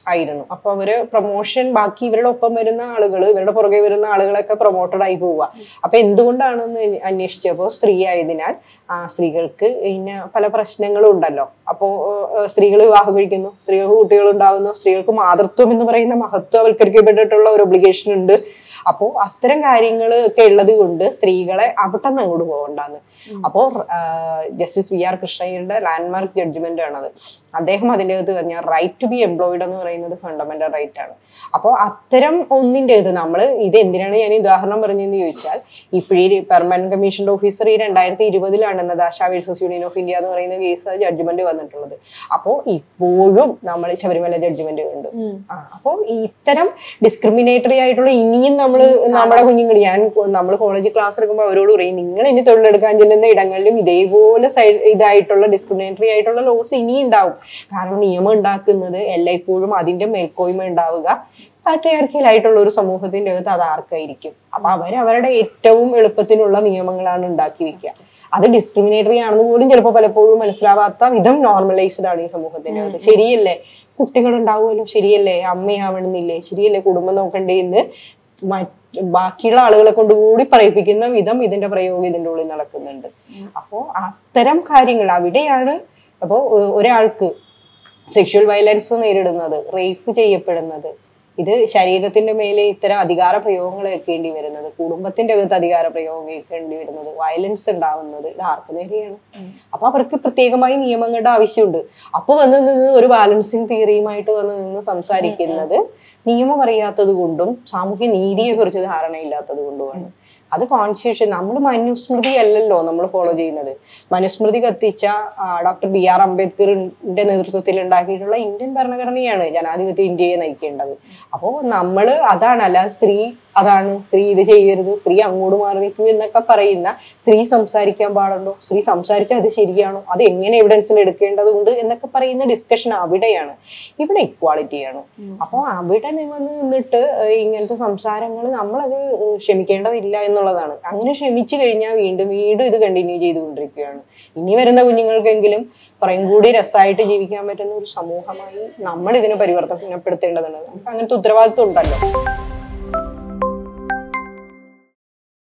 [SPEAKER 1] ആയിരുന്നു അപ്പൊ അവര് പ്രൊമോഷൻ ബാക്കി ഇവരുടെ ഒപ്പം വരുന്ന ആളുകൾ ഇവരുടെ പുറകെ വരുന്ന ആളുകളൊക്കെ പ്രൊമോട്ടഡ് ആയി പോവുക അപ്പൊ എന്തുകൊണ്ടാണെന്ന് അന്വേഷിച്ചപ്പോൾ സ്ത്രീ ആയതിനാൽ ആ സ്ത്രീകൾക്ക് ഇന്ന പല പ്രശ്നങ്ങളും ഉണ്ടല്ലോ അപ്പോ സ്ത്രീകൾ വിവാഹം കഴിക്കുന്നു സ്ത്രീകൾക്ക് കുട്ടികൾ ഉണ്ടാവുന്നു സ്ത്രീകൾക്ക് മാതൃത്വം എന്ന് പറയുന്ന മഹത്വവൽക്കരിക്കപ്പെട്ടിട്ടുള്ള ഒരു ഒബ്ലിഗേഷൻ ഉണ്ട് അപ്പോൾ അത്തരം കാര്യങ്ങൾ ഒക്കെ ഉള്ളത് കൊണ്ട് സ്ത്രീകളെ അവിടെ നിന്ന് അങ്ങോട്ട് പോകണ്ടെന്ന് അപ്പോൾ ജസ്റ്റിസ് വി ആർ കൃഷ്ണയ്യരുടെ ലാൻഡ്മാർക്ക് ജഡ്ജ്മെന്റ് ആണത് അദ്ദേഹം അതിൻ്റെ അകത്ത് പറഞ്ഞ റൈറ്റ് ടു ബി എംപ്ലോയിഡ് എന്ന് പറയുന്നത് ഫണ്ടമെന്റൽ റൈറ്റ് ആണ് അപ്പോൾ അത്തരം ഒന്നിൻ്റെ ഇത് നമ്മൾ ഇത് എന്തിനാണ് ഞാൻ ഈ ഉദാഹരണം പറഞ്ഞതെന്ന് ചോദിച്ചാൽ ഇപ്പോഴീ പെർമനന്റ് കമ്മീഷന്റെ ഓഫീസർ ഈ രണ്ടായിരത്തി ഇരുപതിലാണ് Nitisha versus Union of India എന്ന് പറയുന്ന കേസ് ജഡ്ജ്മെന്റ് വന്നിട്ടുള്ളത് അപ്പോൾ ഇപ്പോഴും നമ്മൾ ശബരിമല ജഡ്ജ്മെന്റ് കണ്ടു ആ, അപ്പോൾ ഈ ഇത്തരം ഡിസ്ക്രിമിനേറ്ററി ആയിട്ടുള്ള ഇനിയും നമ്മൾ നമ്മുടെ കുഞ്ഞുങ്ങൾ ഞാൻ നമ്മൾ കോളേജ് ക്ലാസ് എടുക്കുമ്പോൾ അവരോട് പറയും നിങ്ങൾ ഇനി തൊഴിലെടുക്കാൻ ചെല്ലുന്ന ഇടങ്ങളിലും ഇതേപോലെ സൈഡ് ഇതായിട്ടുള്ള ഡിസ്ക്രിമിനേറ്ററി ആയിട്ടുള്ള ലോസ് ഇനി ഉണ്ടാവും കാരണം നിയമം ഉണ്ടാക്കുന്നത് എല്ലായ്പ്പോഴും അതിന്റെ മേൽക്കോയ്മ ഉണ്ടാവുക പാട്രിയാർക്കിയൽ ആയിട്ടുള്ള ഒരു സമൂഹത്തിന്റെ അകത്ത് അത് ആർക്കായിരിക്കും അപ്പൊ അവർ അവരുടെ ഏറ്റവും എളുപ്പത്തിനുള്ള നിയമങ്ങളാണ് ഉണ്ടാക്കി വെക്കുക അത് ഡിസ്ക്രിമിനേറ്ററി ആണെന്ന് പോലും ചിലപ്പോൾ പലപ്പോഴും മനസ്സിലാവാത്ത വിധം നോർമലൈസ്ഡ് ആണ് ഈ സമൂഹത്തിന്റെ അകത്ത് ശരിയല്ലേ കുട്ടികൾ ഉണ്ടാവുമല്ലോ ശരിയല്ലേ അമ്മയാവണമെന്നില്ലേ ശരിയല്ലേ കുടുംബം നോക്കണ്ടേ എന്ന് മറ്റ് ബാക്കിയുള്ള ആളുകളെ കൊണ്ട് കൂടി പറയിപ്പിക്കുന്ന വിധം ഇതിന്റെ പ്രയോഗം ഇതിന്റെ ഉള്ളിൽ നടക്കുന്നുണ്ട് അപ്പോ അത്തരം കാര്യങ്ങൾ അവിടെയാണ് അപ്പോൾ ഒരാൾക്ക് സെക്ഷൽ വയലൻസ് നേരിടുന്നത് റേപ്പ് ചെയ്യപ്പെടുന്നത് ഇത് ശരീരത്തിന്റെ മേലെ ഇത്തരം അധികാര പ്രയോഗങ്ങൾ ഏൽക്കേണ്ടി വരുന്നത് കുടുംബത്തിന്റെ അകത്ത് അധികാര പ്രയോഗം ഏൽക്കേണ്ടി വരുന്നത് വയലൻസ് ഉണ്ടാവുന്നത് ഇത് ആർക്ക് നേരെയാണ് അപ്പൊ അവർക്ക് പ്രത്യേകമായി നിയമങ്ങളുടെ ആവശ്യമുണ്ട് അപ്പൊ വന്ന് നിന്ന് ഒരു ബാലൻസിങ് തിയറിയുമായിട്ട് വന്ന് നിന്ന് സംസാരിക്കുന്നത് നിയമം അറിയാത്തത് കൊണ്ടും സാമൂഹ്യ നീതിയെ കുറിച്ച് ധാരണയില്ലാത്തത് കൊണ്ടുമാണ് അത് കോൺസ്റ്റിറ്റ്യൂഷൻ നമ്മൾ മനുസ്മൃതി അല്ലല്ലോ നമ്മൾ ഫോളോ ചെയ്യുന്നത് മനുസ്മൃതി കത്തിച്ച ഡോക്ടർ ബി ആർ അംബേദ്കറിന്റെ നേതൃത്വത്തിൽ ഉണ്ടാക്കിയിട്ടുള്ള ഇന്ത്യൻ ഭരണഘടനയാണ് ജനാധിപത്യ ഇന്ത്യയെ നയിക്കേണ്ടത് അപ്പോൾ നമ്മൾ അതാണ് അല്ല സ്ത്രീ അതാണ് സ്ത്രീ ഇത് ചെയ്യരുത് സ്ത്രീ അങ്ങോട്ട് മാറി നിൽക്കൂ എന്നൊക്കെ പറയുന്ന സ്ത്രീ സംസാരിക്കാൻ പാടുണ്ടോ സ്ത്രീ സംസാരിച്ചാൽ അത് ശരിയാണോ അത് എങ്ങനെ എവിഡൻസിൽ എടുക്കേണ്ടതുണ്ട് എന്നൊക്കെ പറയുന്ന ഡിസ്കഷൻ അവിടെയാണ് ഇവിടെ ഇക്വാളിറ്റിയാണ് അപ്പോൾ അവിടെ നി- വന്ന് നിന്നിട്ട് ഏഹ് ഇങ്ങനത്തെ സംസാരങ്ങൾ നമ്മളത് ഏഹ് ക്ഷമിക്കേണ്ടതില്ല എന്നുള്ളതാണ് അങ്ങനെ ക്ഷമിച്ചു കഴിഞ്ഞാൽ വീണ്ടും വീണ്ടും ഇത് കണ്ടിന്യൂ ചെയ്തുകൊണ്ടിരിക്കുകയാണ് ഇനി വരുന്ന കുഞ്ഞുങ്ങൾക്കെങ്കിലും കുറേം കൂടി രസമായിട്ട് ജീവിക്കാൻ പറ്റുന്ന ഒരു സമൂഹമായി നമ്മൾ ഇതിനെ പരിവർത്തനപ്പെടുത്തേണ്ടതുണ്ട് നമുക്ക് അങ്ങനത്തെ ഉത്തരവാദിത്വം ഉണ്ടല്ലോ